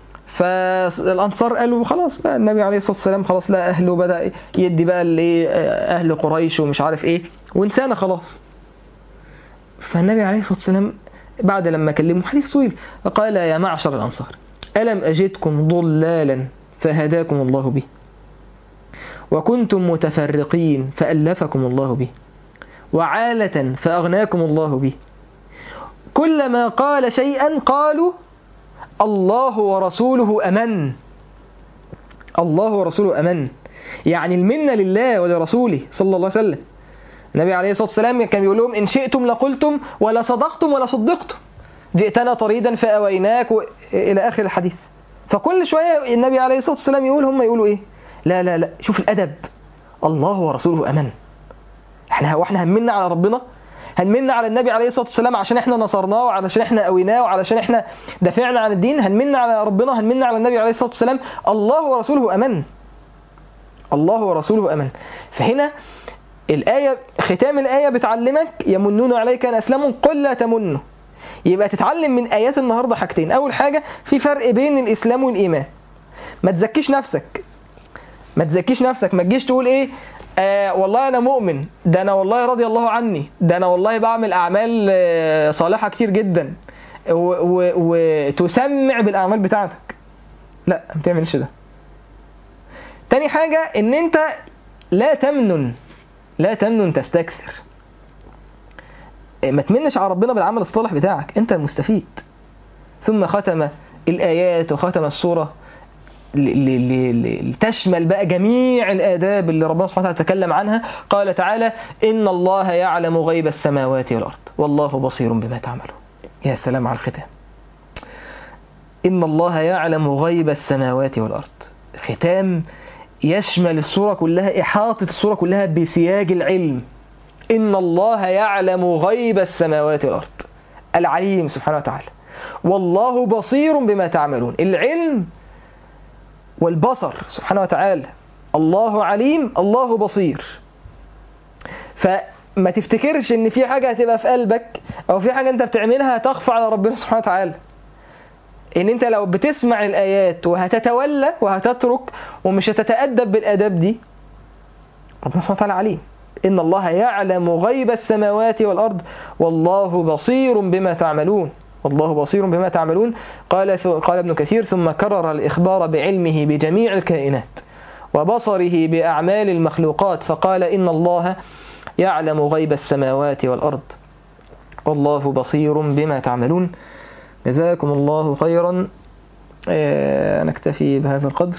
فالأنصار قالوا خلاص بقى النبي عليه الصلاة والسلام خلاص لا أهله بدأ يدي بقى لأهل قريش ومش عارف إيه وانسانا خلاص فالنبي عليه الصلاة والسلام بعد لما كلمه حديث طويل فقال يا معشر الأنصار ألم أجدكم ضلالا فهداكم الله به وكنتم متفرقين فألفكم الله به وعالة فأغناكم الله به كلما قال شيئا قالوا الله ورسوله أمن الله ورسوله أمن يعني المنة لله ولرسوله صلى الله عليه وسلم النبي عليه الصلاة والسلام كان بيقول لهم إن شئتم لقلتم ولا صدقتم ولا صدقتم جئتنا طريدا فأويناك و... إلى آخر الحديث فكل شوية النبي عليه الصلاة والسلام يقول هم يقولوا إيه لا لا لا شوف الأدب الله ورسوله أمن احنا واحنا همنا على ربنا هنمنا على النبي عليه الصلاة والسلام عشان احنا نصرناه وعلشان احنا قويناه وعلشان احنا دافعنا عن الدين هنمنا على ربنا هنمنا على النبي عليه الصلاة والسلام الله ورسوله أمن الله ورسوله أمن فهنا الآية ختام الآية بتعلمك يمنون عليك أن أسلموا قل لا تمنوا يبقى تتعلم من آيات النهاردة حاجتين أول حاجة في فرق بين الإسلام والإيمان ما تزكيش نفسك ما تزكيش نفسك ما تجيش تقول إيه آه والله أنا مؤمن ده أنا والله رضي الله عني ده أنا والله بعمل أعمال آه صالحة كتير جدا وتسمع بالأعمال بتاعتك لا ما تعملش ده تاني حاجة إن أنت لا تمنن لا تمنن تستكثر ما تمنش على ربنا بالعمل الصالح بتاعك انت المستفيد ثم ختم الآيات وختم السورة لتشمل بقى جميع الآداب اللي ربنا سبحانه وتعالى تكلم عنها قال تعالى إن الله يعلم غيب السماوات والأرض والله بصير بما تعملون يا سلام على الختام إن الله يعلم غيب السماوات والأرض ختام يشمل السورة كلها إحاطة السورة كلها بسياج العلم إن الله يعلم غيب السماوات والأرض العليم سبحانه وتعالى والله بصير بما تعملون العلم والبصر سبحانه وتعالى الله عليم الله بصير فما تفتكرش ان في حاجة هتبقى في قلبك او في حاجة انت بتعملها هتخفى على ربنا سبحانه وتعالى ان انت لو بتسمع الايات وهتتولى وهتترك ومش هتتأدب بالاداب دي ربنا سبحانه وتعالى عليم إن الله يعلم غيب السماوات والأرض والله بصير بما تعملون والله بصير بما تعملون قال قال ابن كثير ثم كرر الإخبار بعلمه بجميع الكائنات وبصره بأعمال المخلوقات فقال إن الله يعلم غيب السماوات والأرض والله بصير بما تعملون جزاكم الله خيرا نكتفي بهذا القدر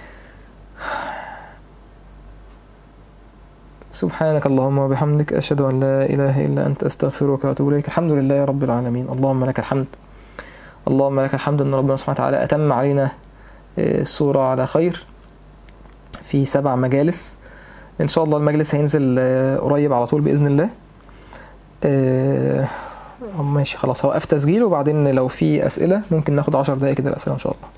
سبحانك اللهم وبحمدك أشهد أن لا إله إلا أنت أستغفرك وأتوب إليك الحمد لله رب العالمين اللهم لك الحمد اللهم لك الحمد أن ربنا سبحانه وتعالى أتم علينا السورة على خير في سبع مجالس إن شاء الله المجلس هينزل قريب على طول بإذن الله ماشي خلاص هوقف تسجيل وبعدين لو في أسئلة ممكن ناخد عشر دقايق كده الأسئلة إن شاء الله